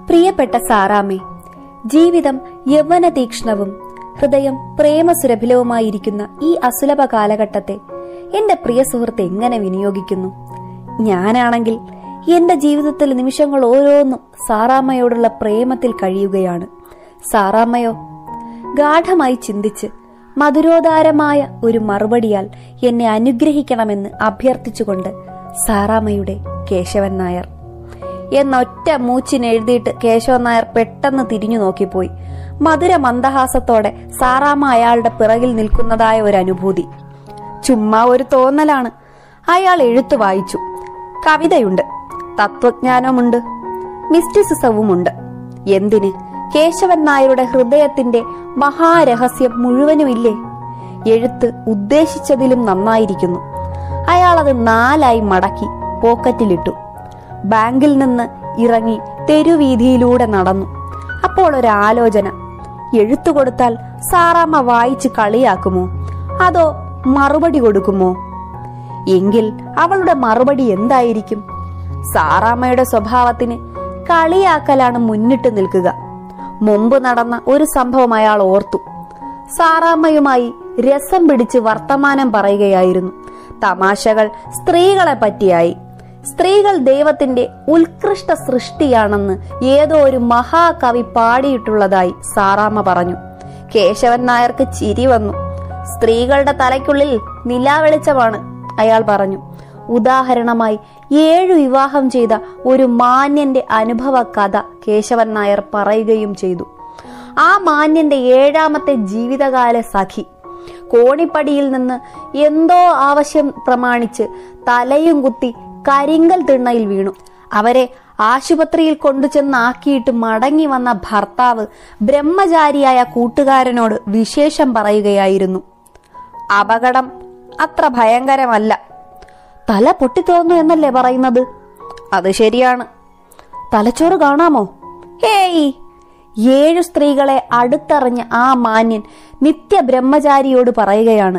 പ്രിയപ്പെട്ട സാറാമേ ജീവിതം യൗവന തീക്ഷ്ണവും ഹൃദയം പ്രേമസുരഭിലവുമായിരിക്കുന്ന ഈ അസുലഭ കാലഘട്ടത്തെ എന്റെ പ്രിയ സുഹൃത്ത് എങ്ങനെ വിനിയോഗിക്കുന്നു ഞാനാണെങ്കിൽ എന്റെ ജീവിതത്തിൽ നിമിഷങ്ങൾ ഓരോന്നും സാറാമ്മയോടുള്ള പ്രേമത്തിൽ കഴിയുകയാണ് സാറാമ്മയോ ഗാഠമായി ചിന്തിച്ച് മധുരോദാരമായ ഒരു മറുപടിയാൽ എന്നെ അനുഗ്രഹിക്കണമെന്ന് അഭ്യർത്ഥിച്ചുകൊണ്ട് സാറാമ്മയുടെ കേശവൻ നായർ എന്നൊറ്റ മൂച്ചിനെഴുതിയിട്ട് കേശവൻ നായർ പെട്ടെന്ന് തിരിഞ്ഞു നോക്കിപ്പോയി മധുര മന്ദഹാസത്തോടെ സാറാമ്മ അയാളുടെ പിറകിൽ നിൽക്കുന്നതായ ഒരു അനുഭൂതി ചുമ്മാ ഒരു തോന്നലാണ് അയാൾ എഴുത്തു വായിച്ചു കവിതയുണ്ട് തത്വജ്ഞാനമുണ്ട് മിസ്റ്റിസിസവുമുണ്ട് എന്തിന് കേശവൻ നായരുടെ ഹൃദയത്തിന്റെ മഹാരഹസ്യം മുഴുവനുമില്ലേ എഴുത്ത് ഉദ്ദേശിച്ചതിലും നന്നായിരിക്കുന്നു അയാൾ അത് നാലായി മടക്കി പോക്കറ്റിലിട്ടു ബാങ്കിൽ നിന്ന് ഇറങ്ങി തെരുവീതിയിലൂടെ നടന്നു അപ്പോൾ ഒരു ആലോചന എഴുത്തു കൊടുത്താൽ സാറാമ്മ വായിച്ച് കളിയാക്കുമോ അതോ മറുപടി കൊടുക്കുമോ എങ്കിൽ അവളുടെ മറുപടി എന്തായിരിക്കും സാറാമ്മയുടെ സ്വഭാവത്തിന് കളിയാക്കലാണ് മുന്നിട്ട് നിൽക്കുക മുമ്പ് നടന്ന ഒരു സംഭവം അയാൾ ഓർത്തു സാറാമ്മയുമായി രസം പിടിച്ച് വർത്തമാനം പറയുകയായിരുന്നു തമാശകൾ സ്ത്രീകളെ പറ്റിയായി സ്ത്രീകൾ ദൈവത്തിന്റെ ഉത്കൃഷ്ട സൃഷ്ടിയാണെന്ന് ഏതോ ഒരു മഹാകവി പാടിയിട്ടുള്ളതായി സാറാമ്മ പറഞ്ഞു കേശവൻ നായർക്ക് ചിരി വന്നു സ്ത്രീകളുടെ തലയ്ക്കുള്ളിൽ നിലാവെളിച്ചമാണ് അയാൾ പറഞ്ഞു ഉദാഹരണമായി ഏഴു വിവാഹം ചെയ്ത ഒരു മാന്യന്റെ അനുഭവ കഥ കേശവൻ നായർ പറയുകയും ചെയ്തു ആ മാന്യന്റെ ഏഴാമത്തെ ജീവിതകാല സഖി കോണിപ്പടിയിൽ നിന്ന് എന്തോ ആവശ്യം പ്രമാണിച്ച് തലയും കുത്തി കരിങ്കൽ തിണ്ണയിൽ വീണു അവരെ ആശുപത്രിയിൽ കൊണ്ടുചെന്നാക്കിയിട്ട് മടങ്ങി വന്ന ഭർത്താവ് ബ്രഹ്മചാരിയായ കൂട്ടുകാരനോട് വിശേഷം പറയുകയായിരുന്നു അപകടം അത്ര ഭയങ്കരമല്ല തല പൊട്ടിത്തോന്നു എന്നല്ലേ പറയുന്നത് അത് ശരിയാണ് തലച്ചോറ് കാണാമോ ഹേയ് ഏഴു സ്ത്രീകളെ അടുത്തറിഞ്ഞ ആ മാന്യൻ നിത്യ ബ്രഹ്മചാരിയോട് പറയുകയാണ്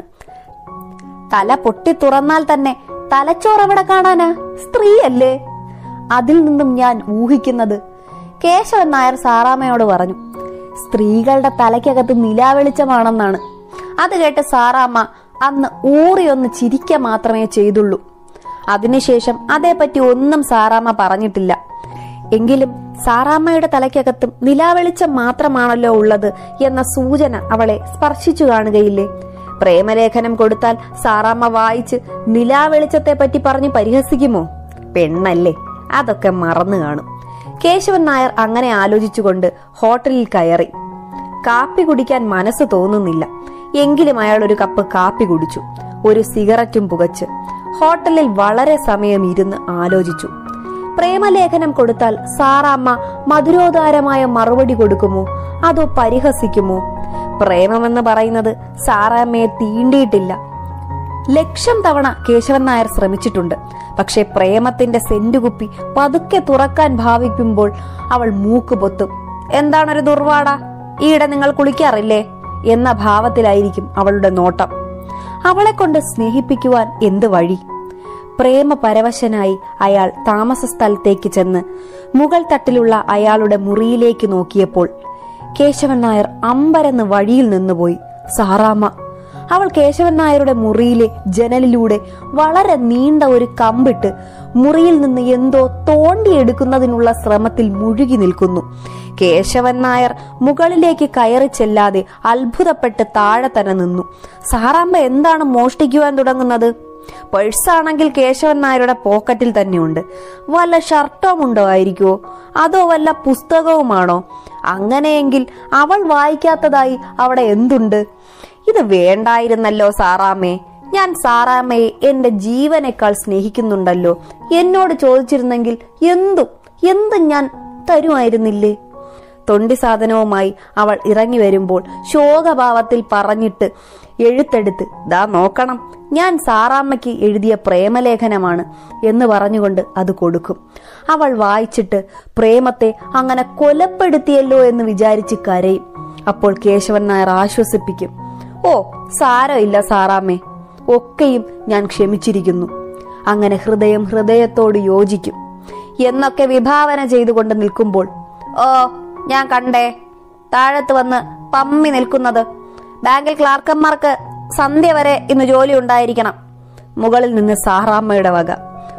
തല പൊട്ടി തുറന്നാൽ തന്നെ തലച്ചോറ് എവിടെ കാണാനാ സ്ത്രീയല്ലേ അതിൽ നിന്നും ഞാൻ ഊഹിക്കുന്നത് കേശവൻ നായർ സാറാമ്മയോട് പറഞ്ഞു സ്ത്രീകളുടെ തലയ്ക്കകത്ത് നിലാവെളിച്ചമാണെന്നാണ് അത് കേട്ട് സാറാമ്മ അന്ന് ഊറിയൊന്ന് ചിരിക്ക മാത്രമേ ചെയ്തുള്ളൂ അതിനുശേഷം അതേപ്പറ്റി ഒന്നും സാറാമ്മ പറഞ്ഞിട്ടില്ല എങ്കിലും സാറാമ്മയുടെ തലയ്ക്കകത്തും നിലാവെളിച്ചം മാത്രമാണല്ലോ ഉള്ളത് എന്ന സൂചന അവളെ സ്പർശിച്ചു കാണുകയില്ലേ പ്രേമലേഖനം കൊടുത്താൽ സാറാമ്മ വായിച്ച് നിലാവെളിച്ചത്തെ പറ്റി പറഞ്ഞ് പരിഹസിക്കുമോ പെണ്ണല്ലേ അതൊക്കെ മറന്നു കാണും കേശവൻ നായർ അങ്ങനെ ആലോചിച്ചുകൊണ്ട് ഹോട്ടലിൽ കയറി കാപ്പി കുടിക്കാൻ മനസ്സ് തോന്നുന്നില്ല എങ്കിലും അയാൾ ഒരു കപ്പ് കാപ്പി കുടിച്ചു ഒരു സിഗരറ്റും പുകച്ച് ഹോട്ടലിൽ വളരെ സമയം ഇരുന്ന് ആലോചിച്ചു പ്രേമലേഖനം കൊടുത്താൽ സാറാമ്മ മധുരോദാരമായ മറുപടി കൊടുക്കുമോ അതോ പരിഹസിക്കുമോ പ്രേമമെന്ന് പറയുന്നത് സാറാമ്മയെ തീണ്ടിയിട്ടില്ല ലക്ഷം തവണ കേശവൻ നായർ ശ്രമിച്ചിട്ടുണ്ട് പക്ഷെ പ്രേമത്തിന്റെ സെന്റുകുപ്പി പതുക്കെ തുറക്കാൻ ഭാവിക്കുമ്പോൾ അവൾ മൂക്ക് പൊത്തും എന്താണൊരു ദുർവാട ഈയിടെ നിങ്ങൾ കുളിക്കാറില്ലേ എന്ന ഭാവത്തിലായിരിക്കും അവളുടെ നോട്ടം അവളെ കൊണ്ട് സ്നേഹിപ്പിക്കുവാൻ എന്ത് വഴി പ്രേമ പരവശനായി അയാൾ താമസ സ്ഥലത്തേക്ക് ചെന്ന് മുകൾ തട്ടിലുള്ള അയാളുടെ മുറിയിലേക്ക് നോക്കിയപ്പോൾ കേശവൻ നായർ അമ്പരന്ന് വഴിയിൽ നിന്നുപോയി സാറാമ്മ അവൾ കേശവൻ നായരുടെ മുറിയിലെ ജനലിലൂടെ വളരെ നീണ്ട ഒരു കമ്പിട്ട് മുറിയിൽ നിന്ന് എന്തോ തോണ്ടിയെടുക്കുന്നതിനുള്ള ശ്രമത്തിൽ മുഴുകി നിൽക്കുന്നു കേശവൻ നായർ മുകളിലേക്ക് കയറി ചെല്ലാതെ അത്ഭുതപ്പെട്ട് താഴെ തന്നെ നിന്നു സാറാമ്മ എന്താണ് മോഷ്ടിക്കുവാൻ തുടങ്ങുന്നത് പേഴ്സാണെങ്കിൽ കേശവൻ നായരുടെ പോക്കറ്റിൽ തന്നെയുണ്ട് വല്ല ഷർട്ടും ഉണ്ടോ ആയിരിക്കുമോ അതോ വല്ല പുസ്തകവുമാണോ അങ്ങനെയെങ്കിൽ അവൾ വായിക്കാത്തതായി അവിടെ എന്തുണ്ട് ഇത് വേണ്ടായിരുന്നല്ലോ സാറാമ്മേ ഞാൻ സാറാമ്മയെ എന്റെ ജീവനേക്കാൾ സ്നേഹിക്കുന്നുണ്ടല്ലോ എന്നോട് ചോദിച്ചിരുന്നെങ്കിൽ എന്തും എന്തും ഞാൻ തരുമായിരുന്നില്ലേ തൊണ്ടി സാധനവുമായി അവൾ ഇറങ്ങി വരുമ്പോൾ ശോകഭാവത്തിൽ പറഞ്ഞിട്ട് എഴുത്തെടുത്ത് ദാ നോക്കണം ഞാൻ സാറാമ്മയ്ക്ക് എഴുതിയ പ്രേമലേഖനമാണ് എന്ന് പറഞ്ഞുകൊണ്ട് അത് കൊടുക്കും അവൾ വായിച്ചിട്ട് പ്രേമത്തെ അങ്ങനെ കൊലപ്പെടുത്തിയല്ലോ എന്ന് വിചാരിച്ച് കരയും അപ്പോൾ കേശവൻ നായർ ആശ്വസിപ്പിക്കും ഓ സാരമില്ല സാറാമ്മേ ഒക്കെയും ഞാൻ ക്ഷമിച്ചിരിക്കുന്നു അങ്ങനെ ഹൃദയം ഹൃദയത്തോട് യോജിക്കും എന്നൊക്കെ വിഭാവന ചെയ്തുകൊണ്ട് നിൽക്കുമ്പോൾ ഓ ഞാൻ കണ്ടേ താഴത്ത് വന്ന് പമ്മി നിൽക്കുന്നത് ബാങ്കിൽ ക്ലാർക്കന്മാർക്ക് സന്ധ്യ വരെ ഇന്ന് ജോലി ഉണ്ടായിരിക്കണം മുകളിൽ നിന്ന് സാറാമ്മയുടെ വക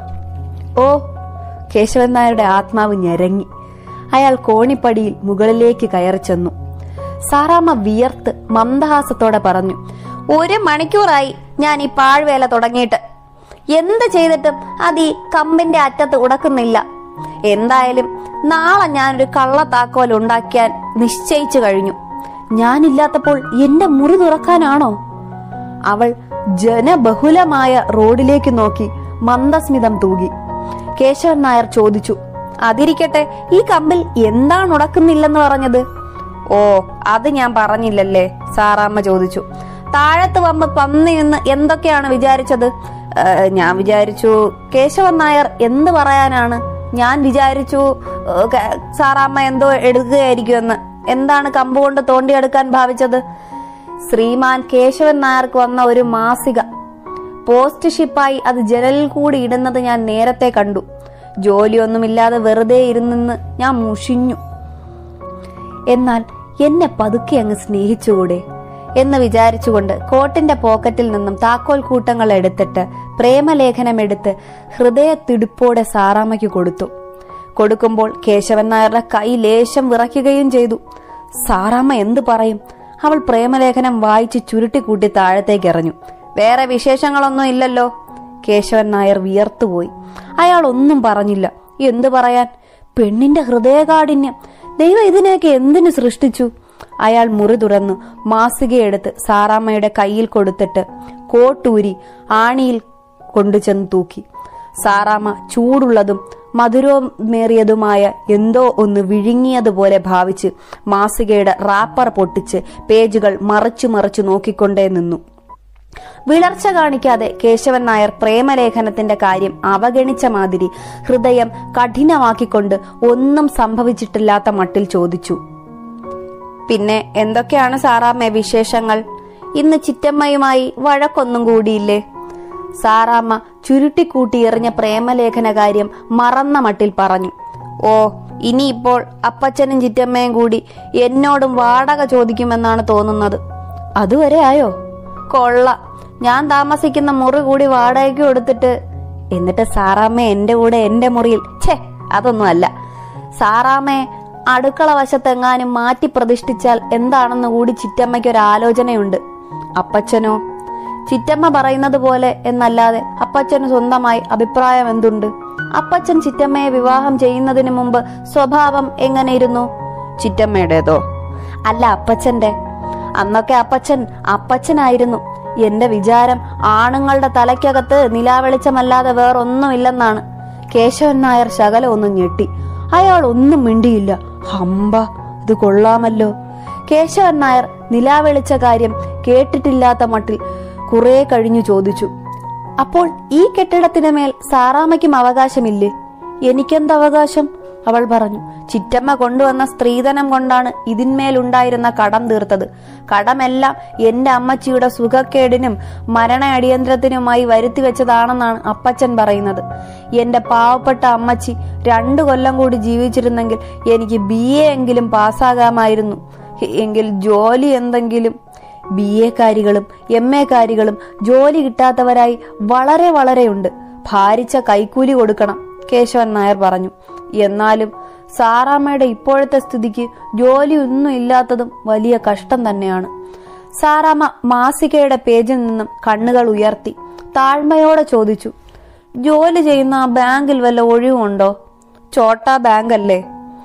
ഓ കേശവൻ നായരുടെ ആത്മാവ് ഞരങ്ങി അയാൾ കോണിപ്പടിയിൽ മുകളിലേക്ക് കയറി ചെന്നു സാറാമ്മ വിയർത്ത് മന്ദഹാസത്തോടെ പറഞ്ഞു ഒരു മണിക്കൂറായി ഞാൻ ഈ പാഴ്വേല തുടങ്ങിയിട്ട് എന്ത് ചെയ്തിട്ടും അത് ഈ കമ്പിന്റെ അറ്റത്ത് ഉടക്കുന്നില്ല എന്തായാലും നാളെ ഞാനൊരു കള്ളത്താക്കോൽ ഉണ്ടാക്കിയാൻ നിശ്ചയിച്ചു കഴിഞ്ഞു ഞാനില്ലാത്തപ്പോൾ എന്റെ മുറി തുറക്കാനാണോ അവൾ ജനബഹുലമായ റോഡിലേക്ക് നോക്കി മന്ദസ്മിതം തൂകി കേശവൻ നായർ ചോദിച്ചു അതിരിക്കട്ടെ ഈ കമ്പിൽ എന്താണ് ഉടക്കുന്നില്ലെന്ന് പറഞ്ഞത് ഓ അത് ഞാൻ പറഞ്ഞില്ലല്ലേ സാറാമ്മ ചോദിച്ചു താഴത്ത് വമ്പ് പന്നി നിന്ന് എന്തൊക്കെയാണ് വിചാരിച്ചത് "ഏ, ഞാൻ വിചാരിച്ചു കേശവൻ നായർ എന്ത് പറയാനാണ് ഞാൻ വിചാരിച്ചു ഏ, ക- സാറാമ്മ എന്തോ എടുക്കുകയായിരിക്കുമെന്ന് എന്താണ് കമ്പ് കൊണ്ട് തോണ്ടിയെടുക്കാൻ ഭാവിച്ചത് ശ്രീമാൻ കേശവൻ നായർക്ക് വന്ന ഒരു മാസിക പോസ്റ്റ് ഷിപ്പായി അത് ജനലിൽ കൂടി ഇടുന്നത് ഞാൻ നേരത്തെ കണ്ടു ജോലിയൊന്നുമില്ലാതെ വെറുതെ ഇരുന്നെന്ന് ഞാൻ മുഷിഞ്ഞു എന്നാൽ എന്നെ പതുക്കെ അങ്ങ് സ്നേഹിച്ചുകൂടെ എന്ന് വിചാരിച്ചുകൊണ്ട് കോട്ടിന്റെ പോക്കറ്റിൽ നിന്നും താക്കോൽ കൂട്ടങ്ങൾ എടുത്തിട്ട് പ്രേമലേഖനം എടുത്ത് ഹൃദയത്തിടിപ്പോടെ സാറാമ്മയ്ക്ക് കൊടുത്തു കൊടുക്കുമ്പോൾ കേശവൻ നായരുടെ കൈ ലേശം വിറയ്ക്കുകയും ചെയ്തു സാറാമ്മ എന്തു പറയും അവൾ പ്രേമലേഖനം വായിച്ച് ചുരുട്ടിക്കൂട്ടി താഴത്തേക്ക് എറിഞ്ഞു വേറെ വിശേഷങ്ങളൊന്നും ഇല്ലല്ലോ കേശവൻ നായർ വിയർത്തുപോയി അയാൾ ഒന്നും പറഞ്ഞില്ല എന്തു പറയാൻ പെണ്ണിന്റെ ഹൃദയകാഠിന്യം ദൈവം ഇതിനെയൊക്കെ എന്തിനു സൃഷ്ടിച്ചു അയാൾ മുറി തുറന്നു മാസികയെടുത്ത് സാറാമ്മയുടെ കയ്യിൽ കൊടുത്തിട്ട് കോട്ടൂരി ആണിയിൽ കൊണ്ടുചെന്ന് തൂക്കി സാറാമ്മ ചൂടുള്ളതും മധുരമേറിയതുമായ എന്തോ ഒന്ന് വിഴുങ്ങിയതുപോലെ ഭാവിച്ച് മാസികയുടെ റാപ്പർ പൊട്ടിച്ച് പേജുകൾ മറച്ചു മറച്ചു നോക്കിക്കൊണ്ടേ നിന്നു വിളർച്ച കാണിക്കാതെ കേശവൻ നായർ പ്രേമലേഖനത്തിന്റെ കാര്യം അവഗണിച്ച മാതിരി ഹൃദയം കഠിനമാക്കിക്കൊണ്ട് ഒന്നും സംഭവിച്ചിട്ടില്ലാത്ത മട്ടിൽ ചോദിച്ചു പിന്നെ എന്തൊക്കെയാണ് സാറാമ്മ വിശേഷങ്ങൾ ഇന്ന് ചിറ്റമ്മയുമായി വഴക്കൊന്നും കൂടിയില്ലേ സാറാമ്മ ചുരുട്ടിക്കൂട്ടി എറിഞ്ഞ പ്രേമലേഖന കാര്യം മറന്ന മട്ടിൽ പറഞ്ഞു ഓ ഇനിയിപ്പോൾ അപ്പച്ചനും ചിറ്റമ്മയും കൂടി എന്നോടും വാടക ചോദിക്കുമെന്നാണ് തോന്നുന്നത് അതുവരെ ആയോ കൊള്ള ഞാൻ താമസിക്കുന്ന മുറി കൂടി വാടകയ്ക്ക് കൊടുത്തിട്ട് എന്നിട്ട് സാറാമ്മ എന്റെ കൂടെ എന്റെ മുറിയിൽ ഛേ അതൊന്നും അല്ല സാറാമ്മയെ അടുക്കള വശത്തെങ്ങാനും മാറ്റി പ്രതിഷ്ഠിച്ചാൽ എന്താണെന്ന് കൂടി ചിറ്റമ്മയ്ക്ക് ഒരു ആലോചനയുണ്ട് അപ്പച്ചനോ ചിറ്റമ്മ പറയുന്നത് പോലെ എന്നല്ലാതെ അപ്പച്ചന് സ്വന്തമായി അഭിപ്രായം എന്തുണ്ട് അപ്പച്ചൻ ചിറ്റമ്മയെ വിവാഹം ചെയ്യുന്നതിന് മുമ്പ് സ്വഭാവം എങ്ങനെയിരുന്നു ചിറ്റമ്മയുടേതോ അല്ല അപ്പച്ചന്റെ അന്നൊക്കെ അപ്പച്ചൻ അപ്പച്ചനായിരുന്നു എന്റെ വിചാരം ആണുങ്ങളുടെ തലയ്ക്കകത്ത് നിലാവെളിച്ചമല്ലാതെ വേറൊന്നുമില്ലെന്നാണ് കേശവൻ നായർ ശകലം ഒന്ന് ഞെട്ടി അയാൾ ഒന്നും മിണ്ടിയില്ല ഹമ്പ ഇത് കൊള്ളാമല്ലോ കേശവൻ നായർ നിലാവെളിച്ച കാര്യം കേട്ടിട്ടില്ലാത്ത മട്ടിൽ കുറെ കഴിഞ്ഞു ചോദിച്ചു അപ്പോൾ ഈ കെട്ടിടത്തിന് മേൽ സാറാമ്മയ്ക്കും അവകാശമില്ലേ എനിക്കെന്ത് അവകാശം അവൾ പറഞ്ഞു ചിറ്റമ്മ കൊണ്ടുവന്ന സ്ത്രീധനം കൊണ്ടാണ് ഇതിന്മേലുണ്ടായിരുന്ന കടം തീർത്തത് കടമെല്ലാം എന്റെ അമ്മച്ചിയുടെ സുഖക്കേടിനും മരണ അടിയന്തരത്തിനുമായി വരുത്തി വെച്ചതാണെന്നാണ് അപ്പച്ചൻ പറയുന്നത് എന്റെ പാവപ്പെട്ട അമ്മച്ചി രണ്ടു കൊല്ലം കൂടി ജീവിച്ചിരുന്നെങ്കിൽ എനിക്ക് ബി എ എങ്കിലും പാസ്സാകാമായിരുന്നു എങ്കിൽ ജോലി എന്തെങ്കിലും ബി എക്കാരികളും എം എക്കാരികളും ജോലി കിട്ടാത്തവരായി വളരെ വളരെയുണ്ട് ഭാരിച്ച കൈക്കൂലി കൊടുക്കണം കേശവൻ നായർ പറഞ്ഞു എന്നാലും സാറാമ്മയുടെ ഇപ്പോഴത്തെ സ്ഥിതിക്ക് ജോലി ഒന്നും ഇല്ലാത്തതും വലിയ കഷ്ടം തന്നെയാണ് സാറാമ്മ മാസികയുടെ പേജിൽ നിന്നും കണ്ണുകൾ ഉയർത്തി താഴ്മയോടെ ചോദിച്ചു ജോലി ചെയ്യുന്ന ആ ബാങ്കിൽ വല്ല ഒഴിവുണ്ടോ ചോട്ടാ ബാങ്ക് അല്ലേ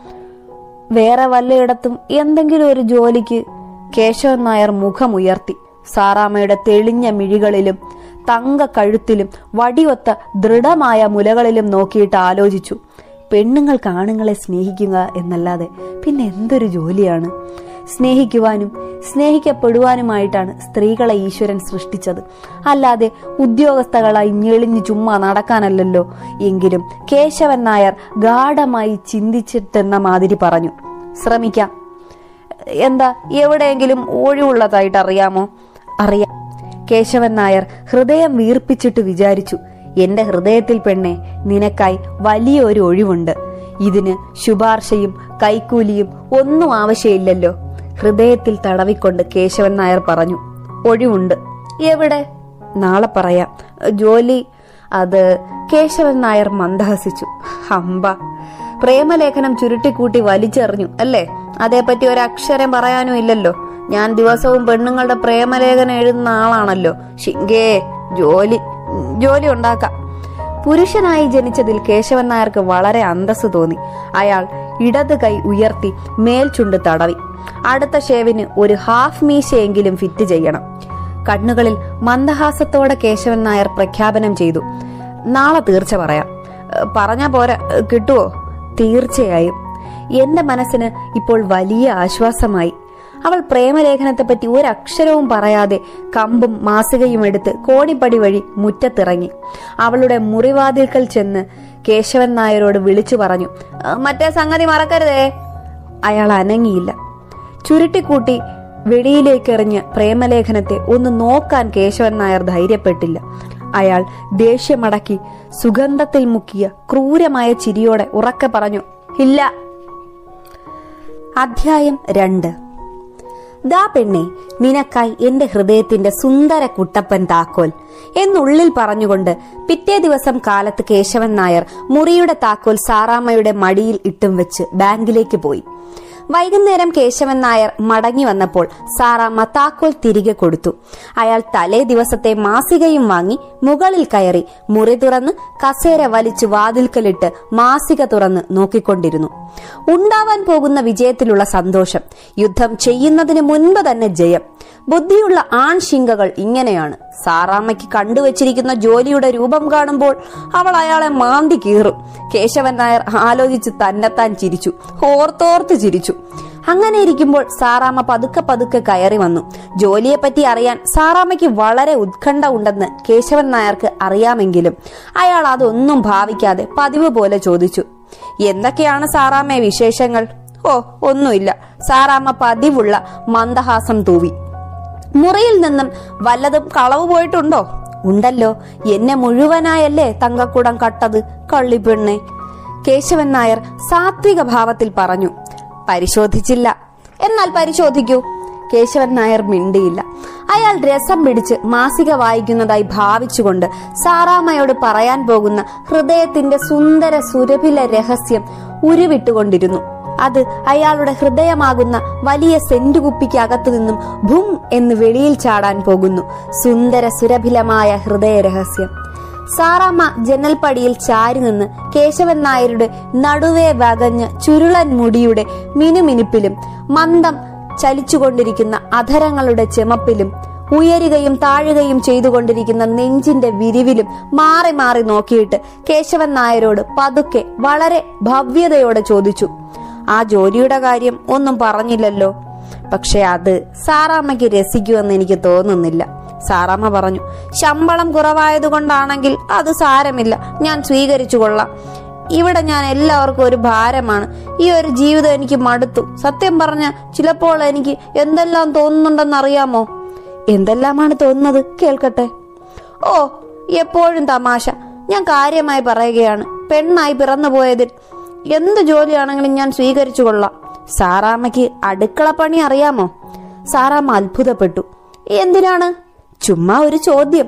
വേറെ വല്ലയിടത്തും എന്തെങ്കിലും ഒരു ജോലിക്ക് കേശവൻ നായർ മുഖമുയർത്തി സാറാമ്മയുടെ തെളിഞ്ഞ മിഴികളിലും തങ്ക കഴുത്തിലും വടിയൊത്ത ദൃഢമായ മുലകളിലും നോക്കിയിട്ട് ആലോചിച്ചു പെണ്ണുങ്ങൾക്ക് ആണുങ്ങളെ സ്നേഹിക്കുക എന്നല്ലാതെ പിന്നെ എന്തൊരു ജോലിയാണ് സ്നേഹിക്കുവാനും സ്നേഹിക്കപ്പെടുവാനുമായിട്ടാണ് സ്ത്രീകളെ ഈശ്വരൻ സൃഷ്ടിച്ചത് അല്ലാതെ ഉദ്യോഗസ്ഥകളായി ഞെളിഞ്ഞു ചുമ്മാ നടക്കാനല്ലല്ലോ എങ്കിലും കേശവൻ നായർ ഗാഠമായി ചിന്തിച്ചിട്ടെന്ന മാതിരി പറഞ്ഞു ശ്രമിക്കാം എന്താ എവിടെയെങ്കിലും ഒഴിവുള്ളതായിട്ട് അറിയാമോ അറിയാം കേശവൻ നായർ ഹൃദയം വീർപ്പിച്ചിട്ട് വിചാരിച്ചു എന്റെ ഹൃദയത്തിൽ പെണ്ണെ നിനക്കായി വലിയ ഒരു ഒഴിവുണ്ട് ഇതിന് ശുപാർശയും കൈക്കൂലിയും ഒന്നും ആവശ്യമില്ലല്ലോ ഹൃദയത്തിൽ തടവിക്കൊണ്ട് കേശവൻ നായർ പറഞ്ഞു ഒഴിവുണ്ട് എവിടെ നാളെ പറയാം ജോലി അത് കേശവൻ നായർ മന്ദഹസിച്ചു ഹമ്പ പ്രേമലേഖനം ചുരുട്ടിക്കൂട്ടി വലിച്ചെറിഞ്ഞു അല്ലേ അതേപ്പറ്റി ഒരക്ഷരം പറയാനും ഇല്ലല്ലോ ഞാൻ ദിവസവും പെണ്ണുങ്ങളുടെ പ്രേമലേഖനം എഴുതുന്ന ആളാണല്ലോ ശിങ്കേ ജോലി ജോലി ഉണ്ടാക്കാം പുരുഷനായി ജനിച്ചതിൽ കേശവൻ നായർക്ക് വളരെ അന്തസ് തോന്നി അയാൾ ഇടത് കൈ ഉയർത്തി മേൽചുണ്ട് തടവി അടുത്ത ഷേവിന് ഒരു ഹാഫ് മീശയെങ്കിലും ഫിറ്റ് ചെയ്യണം കണ്ണുകളിൽ മന്ദഹാസത്തോടെ കേശവൻ നായർ പ്രഖ്യാപനം ചെയ്തു നാളെ തീർച്ച പറയാം ഏഹ് പറഞ്ഞാ പോരാ ഏഹ് കിട്ടുവോ തീർച്ചയായും എന്റെ മനസ്സിന് ഇപ്പോൾ വലിയ ആശ്വാസമായി അവൾ പ്രേമലേഖനത്തെപ്പറ്റി ഒരക്ഷരവും പറയാതെ കമ്പും മാസികയും എടുത്ത് കോണിപ്പടി വഴി മുറ്റത്തിറങ്ങി അവളുടെ മുറിവാതിൽക്കൽ ചെന്ന് കേശവൻ നായരോട് വിളിച്ചു പറഞ്ഞു "ആ, മറ്റേ സംഗതി മറക്കരുതേ അയാൾ അനങ്ങിയില്ല ചുരുട്ടിക്കൂട്ടി വെളിയിലേക്കെറിഞ്ഞ് പ്രേമലേഖനത്തെ ഒന്ന് നോക്കാൻ കേശവൻ നായർ ധൈര്യപ്പെട്ടില്ല അയാൾ ദേഷ്യമടക്കി സുഗന്ധത്തിൽ മുക്കിയ ക്രൂരമായ ചിരിയോടെ ഉറക്കെ പറഞ്ഞു ഇല്ല അധ്യായം രണ്ട് ദാ പെണ്ണെ നിനക്കായി എന്റെ ഹൃദയത്തിന്റെ സുന്ദര കുട്ടപ്പൻ താക്കോൽ എന്നുള്ളിൽ പറഞ്ഞുകൊണ്ട് പിറ്റേ ദിവസം കാലത്ത് കേശവൻ നായർ മുറിയുടെ താക്കോൽ സാറാമ്മയുടെ മടിയിൽ ഇട്ടും വെച്ച് ബാങ്കിലേക്ക് പോയി വൈകുന്നേരം കേശവൻ നായർ മടങ്ങി വന്നപ്പോൾ സാറാമ്മ താക്കോൽ തിരികെ കൊടുത്തു അയാൾ തലേ ദിവസത്തെ മാസികയും വാങ്ങി മുകളിൽ കയറി മുറി തുറന്ന് കസേര വലിച്ചു വാതിൽക്കലിട്ട് മാസിക തുറന്ന് നോക്കിക്കൊണ്ടിരുന്നു ഉണ്ടാവാൻ പോകുന്ന വിജയത്തിലുള്ള സന്തോഷം യുദ്ധം ചെയ്യുന്നതിന് മുൻപ് തന്നെ ജയം ബുദ്ധിയുള്ള ആൺശിങ്കകൾ ഇങ്ങനെയാണ് സാറാമ്മയ്ക്ക് കണ്ടുവച്ചിരിക്കുന്ന ജോലിയുടെ രൂപം കാണുമ്പോൾ അവൾ അയാളെ മാന്തി കീറും കേശവൻ നായർ ആലോചിച്ച് തന്നെത്താൻ ചിരിച്ചു ഓർത്തോർത്ത് ചിരിച്ചു അങ്ങനെ ഇരിക്കുമ്പോൾ സാറാമ്മ പതുക്കെ പതുക്കെ കയറി വന്നു ജോലിയെപ്പറ്റി അറിയാൻ സാറാമ്മയ്ക്ക് വളരെ ഉത്കണ്ഠ ഉണ്ടെന്ന് കേശവൻ നായർക്ക് അറിയാമെങ്കിലും അയാൾ അതൊന്നും ഭാവിക്കാതെ പതിവ് പോലെ ചോദിച്ചു എന്തൊക്കെയാണ് സാറാമ്മ വിശേഷങ്ങൾ ഓ ഒന്നുമില്ല സാറാമ്മ പതിവുള്ള മന്ദഹാസം തൂവി മുറിയിൽ നിന്നും വല്ലതും കളവ് പോയിട്ടുണ്ടോ ഉണ്ടല്ലോ എന്നെ മുഴുവനായല്ലേ തങ്കക്കുടം കട്ടത് കള്ളിപ്പെണ്ണെ കേശവൻ നായർ സാത്വിക ഭാവത്തിൽ പറഞ്ഞു പരിശോധിച്ചില്ല എന്നാൽ പരിശോധിക്കൂ കേശവൻ നായർ മിണ്ടിയില്ല അയാൾ രസം പിടിച്ച് മാസിക വായിക്കുന്നതായി ഭാവിച്ചുകൊണ്ട് സാറാമ്മയോട് പറയാൻ പോകുന്ന ഹൃദയത്തിന്റെ സുന്ദര സുരഭില രഹസ്യം ഉരുവിട്ടുകൊണ്ടിരുന്നു അത് അയാളുടെ ഹൃദയമാകുന്ന വലിയ സെന്റുകുപ്പിക്കകത്തു നിന്നും ഭും എന്ന് വെളിയിൽ ചാടാൻ പോകുന്നു സുന്ദര സുരഭിലമായ ഹൃദയ രഹസ്യം സാറാമ്മ ജനൽപ്പടിയിൽ ചാരി നിന്ന് കേശവൻ നായരുടെ നടുവേ വകഞ്ഞ ചുരുളൻ മുടിയുടെ മിനുമിനുപ്പിലും മന്ദം ചലിച്ചുകൊണ്ടിരിക്കുന്ന അധരങ്ങളുടെ ചെമപ്പിലും ഉയരുകയും താഴുകയും ചെയ്തുകൊണ്ടിരിക്കുന്ന നെഞ്ചിന്റെ വിരിവിലും മാറി മാറി നോക്കിയിട്ട് കേശവൻ നായരോട് പതുക്കെ വളരെ ഭവ്യതയോടെ ചോദിച്ചു ആ ജോലിയുടെ കാര്യം ഒന്നും പറഞ്ഞില്ലല്ലോ പക്ഷെ അത് സാറാമ്മയ്ക്ക് രസിക്കുമെന്ന് എനിക്ക് തോന്നുന്നില്ല സാറാമ്മ പറഞ്ഞു ശമ്പളം കുറവായതുകൊണ്ടാണെങ്കിൽ അത് സാരമില്ല ഞാൻ സ്വീകരിച്ചു കൊള്ളാം ഇവിടെ ഞാൻ എല്ലാവർക്കും ഒരു ഭാരമാണ് ഈ ഒരു ജീവിതം എനിക്ക് മടുത്തു സത്യം പറഞ്ഞ ചിലപ്പോൾ എനിക്ക് എന്തെല്ലാം തോന്നുന്നുണ്ടെന്ന് അറിയാമോ എന്തെല്ലാമാണ് തോന്നുന്നത് കേൾക്കട്ടെ ഓ എപ്പോഴും തമാശ ഞാൻ കാര്യമായി പറയുകയാണ് പെണ്ണായി പിറന്നു പോയതിൽ എന്ത് ജോലിയാണെങ്കിലും ഞാൻ സ്വീകരിച്ചു കൊള്ളാം സാറാമ്മയ്ക്ക് അടുക്കളപ്പണി അറിയാമോ സാറാമ്മ അത്ഭുതപ്പെട്ടു എന്തിനാണ് ചുമ്മാ ഒരു ചോദ്യം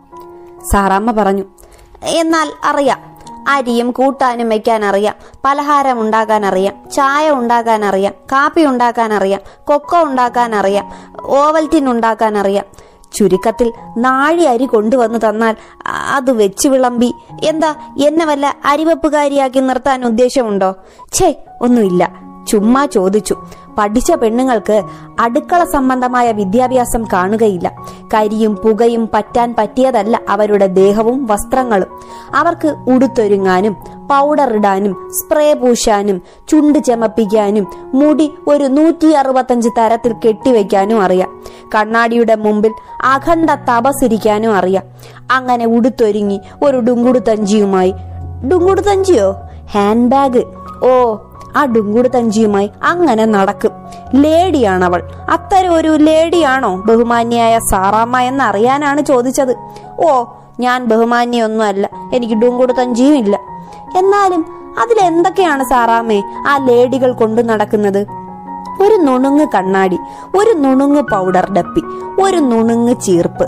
സാറാമ്മ പറഞ്ഞു എന്നാൽ അറിയാം അരിയും കൂട്ടാനും വെക്കാൻ അറിയാം പലഹാരം ഉണ്ടാക്കാൻ അറിയാം ചായ ഉണ്ടാക്കാൻ അറിയാം കാപ്പി ഉണ്ടാക്കാൻ അറിയാം കൊക്കോ ഉണ്ടാക്കാൻ അറിയാം ഓവൽറ്റിൻ ഉണ്ടാക്കാൻ അറിയാം ചുരുക്കത്തിൽ നാഴി അരി കൊണ്ടുവന്ന് തന്നാൽ അത് വെച്ച് വിളമ്പി എന്താ എന്നെ വല്ല അരിവെപ്പുകാരിയാക്കി നിർത്താൻ ഉദ്ദേശമുണ്ടോ ഛേ ഒന്നുമില്ല ചുമ്മാ ചോദിച്ചു പഠിച്ച പെണ്ണുങ്ങൾക്ക് അടുക്കള സംബന്ധമായ വിദ്യാഭ്യാസം കാണുകയില്ല കരിയും പുകയും പറ്റാൻ പറ്റിയതല്ല അവരുടെ ദേഹവും വസ്ത്രങ്ങളും അവർക്ക് ഉടുത്തൊരുങ്ങാനും പൗഡർ ഇടാനും സ്പ്രേ പൂശാനും ചുണ്ട് ചമപ്പിക്കാനും മുടി ഒരു നൂറ്റി അറുപത്തഞ്ച് തരത്തിൽ കെട്ടിവെക്കാനും അറിയാം കണ്ണാടിയുടെ മുമ്പിൽ അഖണ്ഡ തപസിരിക്കാനും അറിയാം അങ്ങനെ ഉടുത്തൊരുങ്ങി ഒരു ഡുങ്കുടു തഞ്ചിയുമായി ഡുങ്കുടു തഞ്ചിയോ ഹാൻഡ് ബാഗ് ഓ ആ ഡുങ്കുടു തഞ്ചിയുമായി അങ്ങനെ നടക്കും ലേഡിയാണവൾ അത്തരം ഒരു ലേഡിയാണോ ബഹുമാന്യായ സാറാമ്മ എന്ന് അറിയാനാണ് ചോദിച്ചത് ഓ ഞാൻ ബഹുമാന്യൊന്നും അല്ല എനിക്ക് ഡുങ്കുടു തഞ്ചിയും ഇല്ല എന്നാലും അതിലെന്തൊക്കെയാണ് സാറാമ്മേ ആ ലേഡികൾ കൊണ്ടു നടക്കുന്നത് ഒരു നുണുങ്ങ് കണ്ണാടി ഒരു നുണുങ്ങ് പൗഡർ ഡപ്പി ഒരു നുണുങ്ങ് ചീർപ്പ്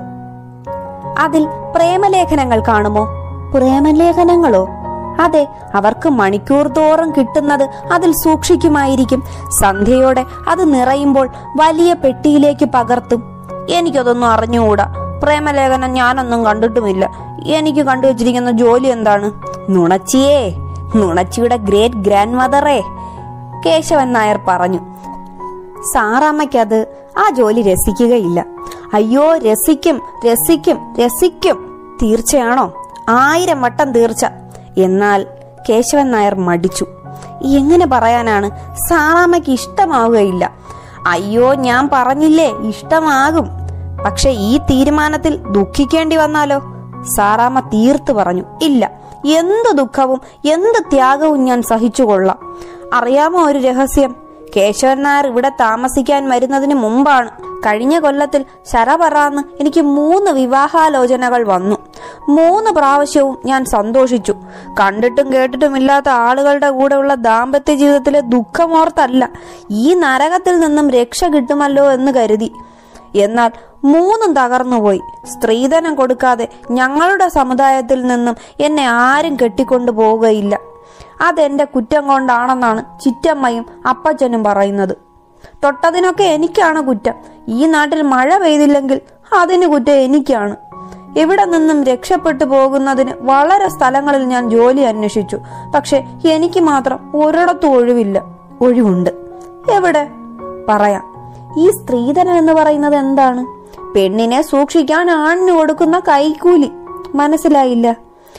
അതിൽ പ്രേമലേഖനങ്ങൾ കാണുമോ പ്രേമലേഖനങ്ങളോ അതെ അവർക്ക് മണിക്കൂർ തോറും കിട്ടുന്നത് അതിൽ സൂക്ഷിക്കുമായിരിക്കും സന്ധ്യയോടെ അത് നിറയുമ്പോൾ വലിയ പെട്ടിയിലേക്ക് പകർത്തും എനിക്കതൊന്നും അറിഞ്ഞുകൂടാ പ്രേമലേഖനം ഞാനൊന്നും കണ്ടിട്ടുമില്ല എനിക്ക് കണ്ടുവച്ചിരിക്കുന്ന ജോലി എന്താണ് നുണച്ചിയേ നുണച്ചിയുടെ ഗ്രേറ്റ് ഗ്രാൻഡ് മദറേ കേശവൻ നായർ പറഞ്ഞു സാറാമ്മയ്ക്കത് ആ ജോലി രസിക്കുകയില്ല അയ്യോ രസിക്കും രസിക്കും രസിക്കും തീർച്ചയാണോ ആയിരം വട്ടം തീർച്ച എന്നാൽ കേശവൻ നായർ മടിച്ചു എങ്ങനെ പറയാനാണ് സാറാമ്മയ്ക്ക് ഇഷ്ടമാവുകയില്ല അയ്യോ ഞാൻ പറഞ്ഞില്ലേ ഇഷ്ടമാകും പക്ഷെ ഈ തീരുമാനത്തിൽ ദുഃഖിക്കേണ്ടി വന്നാലോ സാറാമ്മ തീർത്തു പറഞ്ഞു ഇല്ല എന്ത് ദുഃഖവും എന്ത് ത്യാഗവും ഞാൻ സഹിച്ചുകൊള്ളാം അറിയാമോ ഒരു രഹസ്യം കേശവൻ നായർ ഇവിടെ താമസിക്കാൻ വരുന്നതിന് മുമ്പാണ് കഴിഞ്ഞ കൊല്ലത്തിൽ ശരപറാന്ന് എനിക്ക് മൂന്ന് വിവാഹാലോചനകൾ വന്നു മൂന്ന് പ്രാവശ്യവും ഞാൻ സന്തോഷിച്ചു കണ്ടിട്ടും കേട്ടിട്ടും ഇല്ലാത്ത ആളുകളുടെ കൂടെയുള്ള ദാമ്പത്യ ജീവിതത്തിലെ ദുഃഖമോർത്തല്ല ഈ നരകത്തിൽ നിന്നും രക്ഷ കിട്ടുമല്ലോ എന്ന് കരുതി എന്നാൽ മൂന്നും തകർന്നുപോയി സ്ത്രീധനം കൊടുക്കാതെ ഞങ്ങളുടെ സമുദായത്തിൽ നിന്നും എന്നെ ആരും കെട്ടിക്കൊണ്ടു പോവുകയില്ല അതെന്റെ കുറ്റം കൊണ്ടാണെന്നാണ് ചിറ്റമ്മയും അപ്പച്ചനും പറയുന്നത് തൊട്ടതിനൊക്കെ എനിക്കാണ് കുറ്റം ഈ നാട്ടിൽ മഴ പെയ്തില്ലെങ്കിൽ അതിന് കുറ്റം എനിക്കാണ് ഇവിടെ നിന്നും രക്ഷപ്പെട്ടു പോകുന്നതിന് വളരെ സ്ഥലങ്ങളിൽ ഞാൻ ജോലി അന്വേഷിച്ചു പക്ഷെ എനിക്ക് മാത്രം ഒരിടത്തും ഒഴിവില്ല ഒഴിവുണ്ട് എവിടെ പറയാം ഈ സ്ത്രീധനം എന്ന് പറയുന്നത് എന്താണ് പെണ്ണിനെ സൂക്ഷിക്കാൻ ആണിന് കൊടുക്കുന്ന കൈക്കൂലി മനസ്സിലായില്ല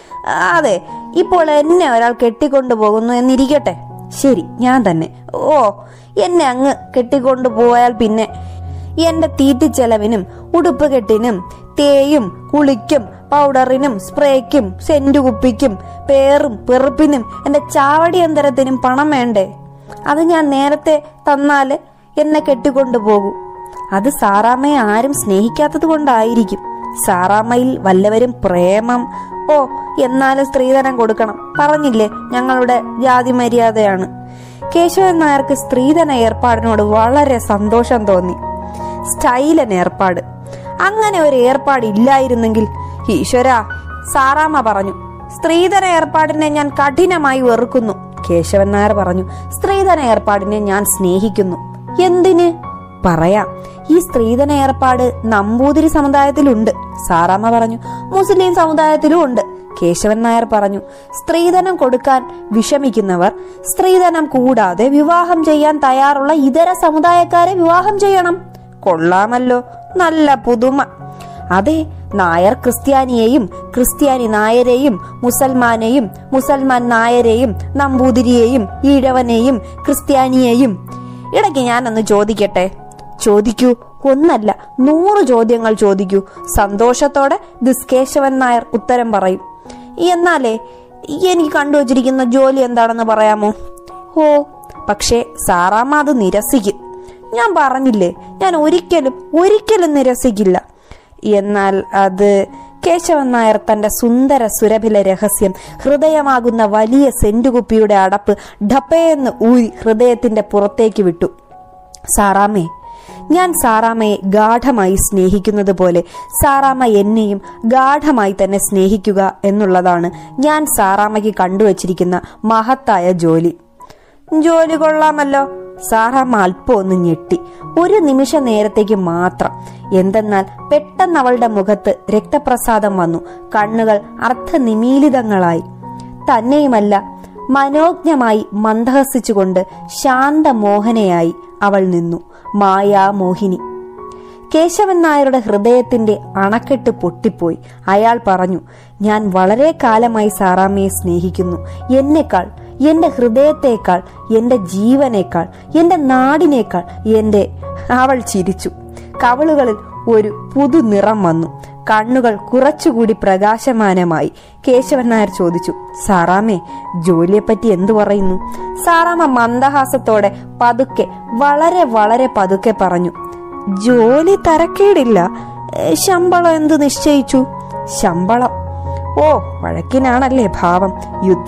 അതെ ഇപ്പോൾ എന്നെ ഒരാൾ കെട്ടിക്കൊണ്ടു പോകുന്നു എന്നിരിക്കട്ടെ ശരി ഞാൻ തന്നെ ഓ എന്നെ അങ്ങ് കെട്ടിക്കൊണ്ടു പോയാൽ പിന്നെ എന്റെ തീറ്റിച്ചെലവിനും ഉടുപ്പ് കെട്ടിനും തേയും കുളിക്കും പൗഡറിനും സ്പ്രേക്കും സെന്റ് കുപ്പിക്കും പേറും പെറുപ്പിനും എന്റെ ചാവടി യന്ത്രത്തിനും പണം വേണ്ടേ അത് ഞാൻ നേരത്തെ തന്നാല് എന്നെ കെട്ടിക്കൊണ്ടു പോകും അത് സാറാമ്മയെ ആരും സ്നേഹിക്കാത്തത് കൊണ്ടായിരിക്കും സാറാമ്മയിൽ വല്ലവരും പ്രേമം ഓ എന്നാലും സ്ത്രീധനം കൊടുക്കണം പറഞ്ഞില്ലേ ഞങ്ങളുടെ ജാതി മര്യാദയാണ് കേശവൻ നായർക്ക് സ്ത്രീധന ഏർപ്പാടിനോട് വളരെ സന്തോഷം തോന്നി സ്റ്റൈലൻ ഏർപ്പാട് അങ്ങനെ ഒരു ഏർപ്പാട് ഇല്ലായിരുന്നെങ്കിൽ ഈശ്വര സാറാമ്മ പറഞ്ഞു സ്ത്രീധന ഏർപ്പാടിനെ ഞാൻ കഠിനമായി വെറുക്കുന്നു കേശവൻ നായർ പറഞ്ഞു സ്ത്രീധന ഏർപ്പാടിനെ ഞാൻ സ്നേഹിക്കുന്നു എന്തിന് പറയാം ഈ സ്ത്രീധന ഏർപ്പാട് നമ്പൂതിരി സമുദായത്തിലുണ്ട് സാറാമ്മ പറഞ്ഞു മുസ്ലിം സമുദായത്തിലും ഉണ്ട് കേശവൻ നായർ പറഞ്ഞു സ്ത്രീധനം കൊടുക്കാൻ വിഷമിക്കുന്നവർ സ്ത്രീധനം കൂടാതെ വിവാഹം ചെയ്യാൻ തയ്യാറുള്ള ഇതര സമുദായക്കാരെ വിവാഹം ചെയ്യണം കൊള്ളാമല്ലോ നല്ല പുതുമ അതെ നായർ ക്രിസ്ത്യാനിയെയും ക്രിസ്ത്യാനി നായരെയും മുസൽമാനെയും മുസൽമാൻ നായരെയും നമ്പൂതിരിയെയും ഈഴവനെയും ക്രിസ്ത്യാനിയെയും ഇടയ്ക്ക് ഞാനൊന്ന് ചോദിക്കട്ടെ ചോദിക്കൂ ഒന്നല്ല നൂറ് ചോദ്യങ്ങൾ ചോദിക്കൂ സന്തോഷത്തോടെ ദിസ്കേശവൻ നായർ ഉത്തരം പറയും എന്നാലേ എനിക്ക് കണ്ടുവച്ചിരിക്കുന്ന ജോലി എന്താണെന്ന് പറയാമോ ഓ പക്ഷേ സാറാമ്മ അത് നിരസിക്കും ഞാൻ പറഞ്ഞില്ലേ ഞാൻ ഒരിക്കലും ഒരിക്കലും നിരസിക്കില്ല എന്നാൽ അത് കേശവൻ നായർ തന്റെ സുന്ദര സുരഭില രഹസ്യം ഹൃദയമാകുന്ന വലിയ സെന്റുകുപ്പിയുടെ അടപ്പ് ഡപ്പയെന്ന് ഊരി ഹൃദയത്തിന്റെ പുറത്തേക്ക് വിട്ടു സാറാമ്മേ ഞാൻ സാറാമ്മയെ ഗാഠമായി സ്നേഹിക്കുന്നത് പോലെ സാറാമ്മ എന്നെയും ഗാഠമായി തന്നെ സ്നേഹിക്കുക എന്നുള്ളതാണ് ഞാൻ സാറാമ്മയ്ക്ക് കണ്ടുവച്ചിരിക്കുന്ന മഹത്തായ ജോലി ജോലി കൊള്ളാമല്ലോ സാറാമ്മ അല്പം ഒന്ന് ഞെട്ടി ഒരു നിമിഷ നേരത്തേക്ക് മാത്രം എന്തെന്നാൽ പെട്ടെന്ന് അവളുടെ മുഖത്ത് രക്തപ്രസാദം വന്നു കണ്ണുകൾ അർത്ഥനിമീലിതങ്ങളായി തന്നെയുമല്ല മനോജ്ഞമായി മന്ദഹസിച്ചുകൊണ്ട് ശാന്തമോഹനയായി അവൾ നിന്നു മായാമോഹിനി കേശവൻ നായരുടെ ഹൃദയത്തിന്റെ അണക്കെട്ട് പൊട്ടിപ്പോയി അയാൾ പറഞ്ഞു ഞാൻ വളരെ കാലമായി സാറാമ്മയെ സ്നേഹിക്കുന്നു എന്നെക്കാൾ എന്റെ ഹൃദയത്തേക്കാൾ എന്റെ ജീവനേക്കാൾ എന്റെ നാടിനേക്കാൾ എന്റെ അവൾ ചിരിച്ചു കവളുകളിൽ ഒരു പുതു നിറം വന്നു കണ്ണുകൾ കുറച്ചുകൂടി പ്രകാശമാനമായി കേശവൻ നായർ ചോദിച്ചു സാറാമ്മേ ജോലിയെപ്പറ്റി എന്തു പറയുന്നു സാറാമ്മ മന്ദഹാസത്തോടെ പതുക്കെ വളരെ വളരെ പതുക്കെ പറഞ്ഞു ജോലി തരക്കേടില്ല ഏ, ശമ്പളം എന്ത് നിശ്ചയിച്ചു ശമ്പളം ഓ വഴക്കിനാണല്ലേ ഭാവം യുദ്ധം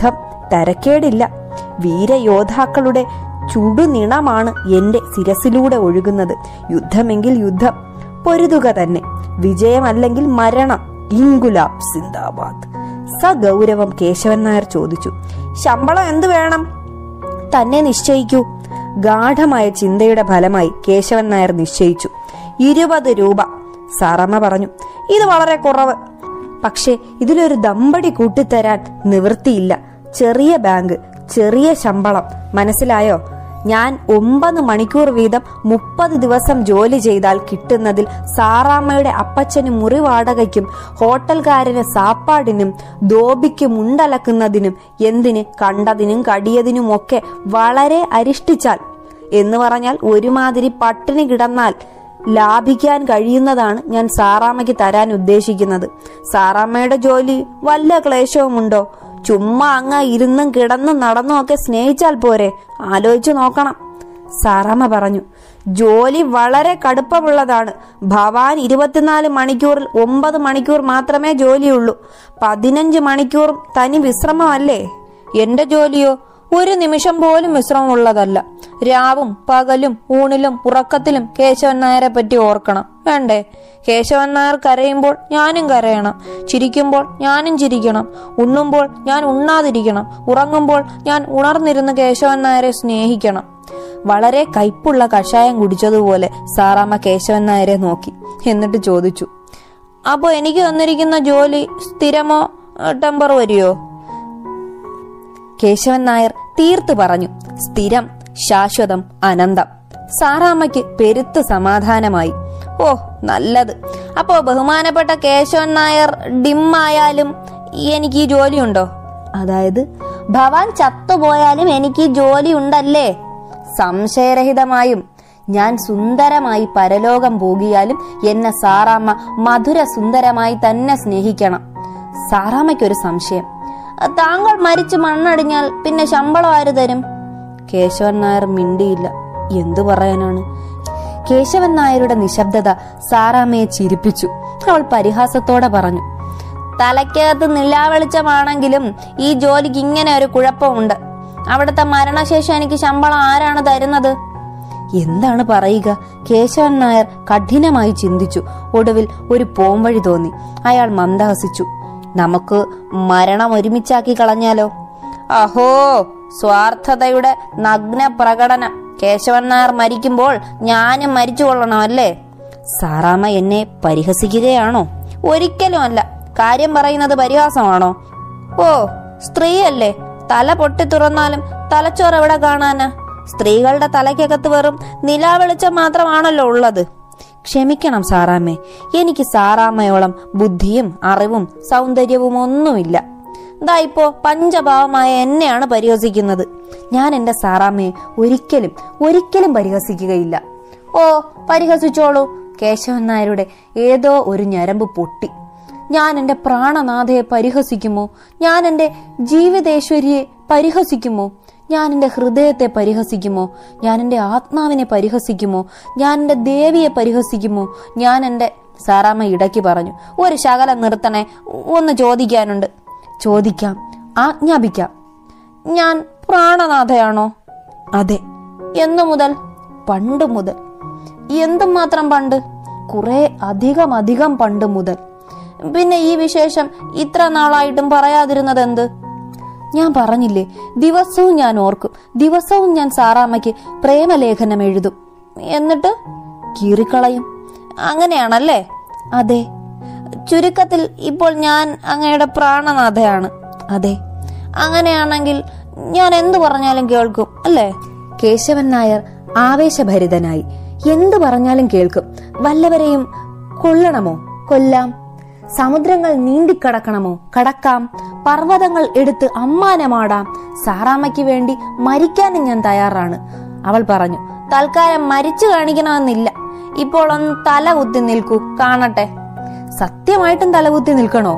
തരക്കേടില്ല വീരയോദ്ധാക്കളുടെ ചുടുനിണമാണ് എന്റെ ശിരസിലൂടെ ഒഴുകുന്നത് യുദ്ധമെങ്കിൽ യുദ്ധം പൊരുതുക തന്നെ വിജയമല്ലെങ്കിൽ മരണം ഇൻഗുലാബ് സിന്ദാബാദ് സഗൗരവം കേശവൻ നായർ ചോദിച്ചു ശമ്പളം എന്ത് വേണം തന്നെ നിശ്ചയിക്കൂ ഗാഠമായ ചിന്തയുടെ ഫലമായി കേശവൻ നായർ നിശ്ചയിച്ചു ഇരുപത് രൂപ സാറമ്മ പറഞ്ഞു ഇത് വളരെ കുറവ് പക്ഷേ ഇതിലൊരു ദമ്പടി കൂട്ടിത്തരാൻ നിവൃത്തിയില്ല ചെറിയ ബാങ്ക് ചെറിയ ശമ്പളം മനസ്സിലായോ ഞാൻ ഒമ്പത് മണിക്കൂർ വീതം മുപ്പത് ദിവസം ജോലി ചെയ്താൽ കിട്ടുന്നതിൽ സാറാമ്മയുടെ അപ്പച്ചന് മുറി വാടകയ്ക്കും ഹോട്ടൽക്കാരന് സാപ്പാടിനും ധോബിക്ക് മുണ്ടലക്കുന്നതിനും എന്തിന് കണ്ടതിനും കടിയതിനുമൊക്കെ വളരെ അരിഷ്ടിച്ചാൽ എന്ന് പറഞ്ഞാൽ ഒരുമാതിരി പട്ടിണി കിടന്നാൽ ലാഭിക്കാൻ കഴിയുന്നതാണ് ഞാൻ സാറാമ്മയ്ക്ക് തരാൻ ഉദ്ദേശിക്കുന്നത് സാറാമ്മയുടെ ജോലി വല്ല ക്ലേശവുമുണ്ടോ ചുമ്മാ അങ്ങ് ഇരുന്നും കിടന്നും നടന്നും ഒക്കെ സ്നേഹിച്ചാൽ പോരെ ആലോചിച്ചു നോക്കണം സാറാമ്മ പറഞ്ഞു ജോലി വളരെ കടുപ്പമുള്ളതാണ് ഭവാൻ ഇരുപത്തിനാല് മണിക്കൂറിൽ ഒമ്പത് മണിക്കൂർ മാത്രമേ ജോലിയുള്ളൂ പതിനഞ്ച് മണിക്കൂറും തനി വിശ്രമമല്ലേ എന്റെ ജോലിയോ ഒരു നിമിഷം പോലും വിശ്രമമുള്ളതല്ല രാവും പകലും ഊണിലും ഉറക്കത്തിലും കേശവൻ നായരെ പറ്റി ഓർക്കണം വേണ്ടേ കേശവൻ നായർ കരയുമ്പോൾ ഞാനും കരയണം ചിരിക്കുമ്പോൾ ഞാനും ചിരിക്കണം ഉണ്ണുമ്പോൾ ഞാൻ ഉണ്ണാതിരിക്കണം ഉറങ്ങുമ്പോൾ ഞാൻ ഉണർന്നിരുന്ന് കേശവൻ നായരെ സ്നേഹിക്കണം വളരെ കയ്പുള്ള കഷായം കുടിച്ചതുപോലെ സാറാമ്മ കേശവൻ നായരെ നോക്കി എന്നിട്ട് ചോദിച്ചു അപ്പോ എനിക്ക് തന്നിരിക്കുന്ന ജോലി സ്ഥിരമോ ടെമ്പർ വരിയോ കേശവൻ നായർ തീർത്തു പറഞ്ഞു സ്ഥിരം ശാശ്വതം അനന്തം സാറാമ്മയ്ക്ക് പെരുത്ത് സമാധാനമായി ഓ നല്ലത് അപ്പോ ബഹുമാനപ്പെട്ട കേശവൻ നായർ ഡിമ്മായാലും എനിക്ക് ഈ ജോലിയുണ്ടോ അതായത് ഭവാൻ ചത്തുപോയാലും എനിക്ക് ഈ ജോലി ഉണ്ടല്ലേ സംശയരഹിതമായും ഞാൻ സുന്ദരമായി പരലോകം പോകിയാലും എന്നെ സാറാമ്മ മധുര സുന്ദരമായി തന്നെ സ്നേഹിക്കണം സാറാമ്മയ്ക്കൊരു സംശയം താങ്കൾ മരിച്ച് മണ്ണടിഞ്ഞാൽ പിന്നെ ശമ്പളം ആര് തരും കേശവൻ നായർ മിണ്ടിയില്ല എന്തു പറയാനാണ് കേശവൻ നായരുടെ നിശബ്ദത സാറാമ്മയെ ചിരിപ്പിച്ചു അവൾ പരിഹാസത്തോടെ പറഞ്ഞു തലയ്ക്കകത്ത് നിലാവെളിച്ചമാണെങ്കിലും ഈ ജോലിക്ക് ഇങ്ങനെ ഒരു കുഴപ്പമുണ്ട് അവിടുത്തെ മരണശേഷം എനിക്ക് ശമ്പളം ആരാണ് തരുന്നത് എന്താണ് പറയുക കേശവൻ നായർ കഠിനമായി ചിന്തിച്ചു ഒടുവിൽ ഒരു പോംവഴി തോന്നി അയാൾ മന്ദഹസിച്ചു നമുക്ക് മരണം ഒരുമിച്ചാക്കി കളഞ്ഞാലോ അഹോ സ്വാർത്ഥതയുടെ നഗ്ന പ്രകടനം കേശവൻ നായർ മരിക്കുമ്പോൾ ഞാനും മരിച്ചു കൊള്ളണം അല്ലേ സാറാമ്മ എന്നെ പരിഹസിക്കുകയാണോ ഒരിക്കലും അല്ല കാര്യം പറയുന്നത് പരിഹാസമാണോ ഓ സ്ത്രീയല്ലേ തല പൊട്ടി തുറന്നാലും തലച്ചോറ് എവിടെ കാണാനാ സ്ത്രീകളുടെ തലയ്ക്കകത്ത് വെറും നിലാവെളിച്ചം മാത്രമാണല്ലോ ഉള്ളത് ക്ഷമിക്കണം സാറാമ്മേ എനിക്ക് സാറാമ്മയോളം ബുദ്ധിയും അറിവും സൗന്ദര്യവും ഒന്നുമില്ല ദാ ഇപ്പോ പഞ്ചഭാവമായ എന്നെയാണ് പരിഹസിക്കുന്നത് ഞാൻ എന്റെ സാറാമ്മയെ ഒരിക്കലും ഒരിക്കലും പരിഹസിക്കുകയില്ല ഓ പരിഹസിച്ചോളൂ കേശവൻ നായരുടെ ഏതോ ഒരു ഞരമ്പ് പൊട്ടി ഞാൻ എന്റെ പ്രാണനാഥയെ പരിഹസിക്കുമോ ഞാൻ എന്റെ ജീവിതേശ്വരിയെ പരിഹസിക്കുമോ ഞാൻ എന്റെ ഹൃദയത്തെ പരിഹസിക്കുമോ ഞാൻ എന്റെ ആത്മാവിനെ പരിഹസിക്കുമോ ഞാൻ എന്റെ ദേവിയെ പരിഹസിക്കുമോ ഞാൻ എന്റെ സാറാമ്മ ഇടയ്ക്ക് പറഞ്ഞു ഒരു ശകലം നിർത്തണേ ഒന്ന് ചോദിക്കാനുണ്ട് ചോദിക്കാം ആജ്ഞാപിക്കാം ഞാൻ പ്രാണനാഥയാണോ അതെ എന്നു മുതൽ പണ്ട് മുതൽ എന്തുമാത്രം പണ്ട് കുറെ അധികം അധികം പണ്ട് മുതൽ പിന്നെ ഈ വിശേഷം ഇത്ര നാളായിട്ടും പറയാതിരുന്നത് എന്ത് ഞാൻ പറഞ്ഞില്ലേ ദിവസവും ഞാൻ ഓർക്കും ദിവസവും ഞാൻ സാറാമ്മയ്ക്ക് പ്രേമലേഖനം എഴുതും എന്നിട്ട് കീറിക്കളയും അങ്ങനെയാണല്ലേ അതെ ചുരുക്കത്തിൽ ഇപ്പോൾ ഞാൻ അങ്ങയുടെ പ്രാണനാഥയാണ് അതെ അങ്ങനെയാണെങ്കിൽ ഞാൻ എന്തു പറഞ്ഞാലും കേൾക്കും അല്ലേ കേശവൻ നായർ ആവേശഭരിതനായി എന്തു പറഞ്ഞാലും കേൾക്കും വല്ലവരെയും കൊല്ലണമോ കൊല്ലാം സമുദ്രങ്ങൾ നീന്തിക്കടക്കണമോ കടക്കാം പർവ്വതങ്ങൾ എടുത്ത് അമ്മാനമാടാം സാറാമ്മയ്ക്ക് വേണ്ടി മരിക്കാനും ഞാൻ തയ്യാറാണ് അവൾ പറഞ്ഞു തൽക്കാലം മരിച്ചു കാണിക്കണമെന്നില്ല ഇപ്പോൾ ഒന്ന് തല കുത്തി നിൽക്കൂ കാണട്ടെ സത്യമായിട്ടും തലകുത്തി നിൽക്കണോ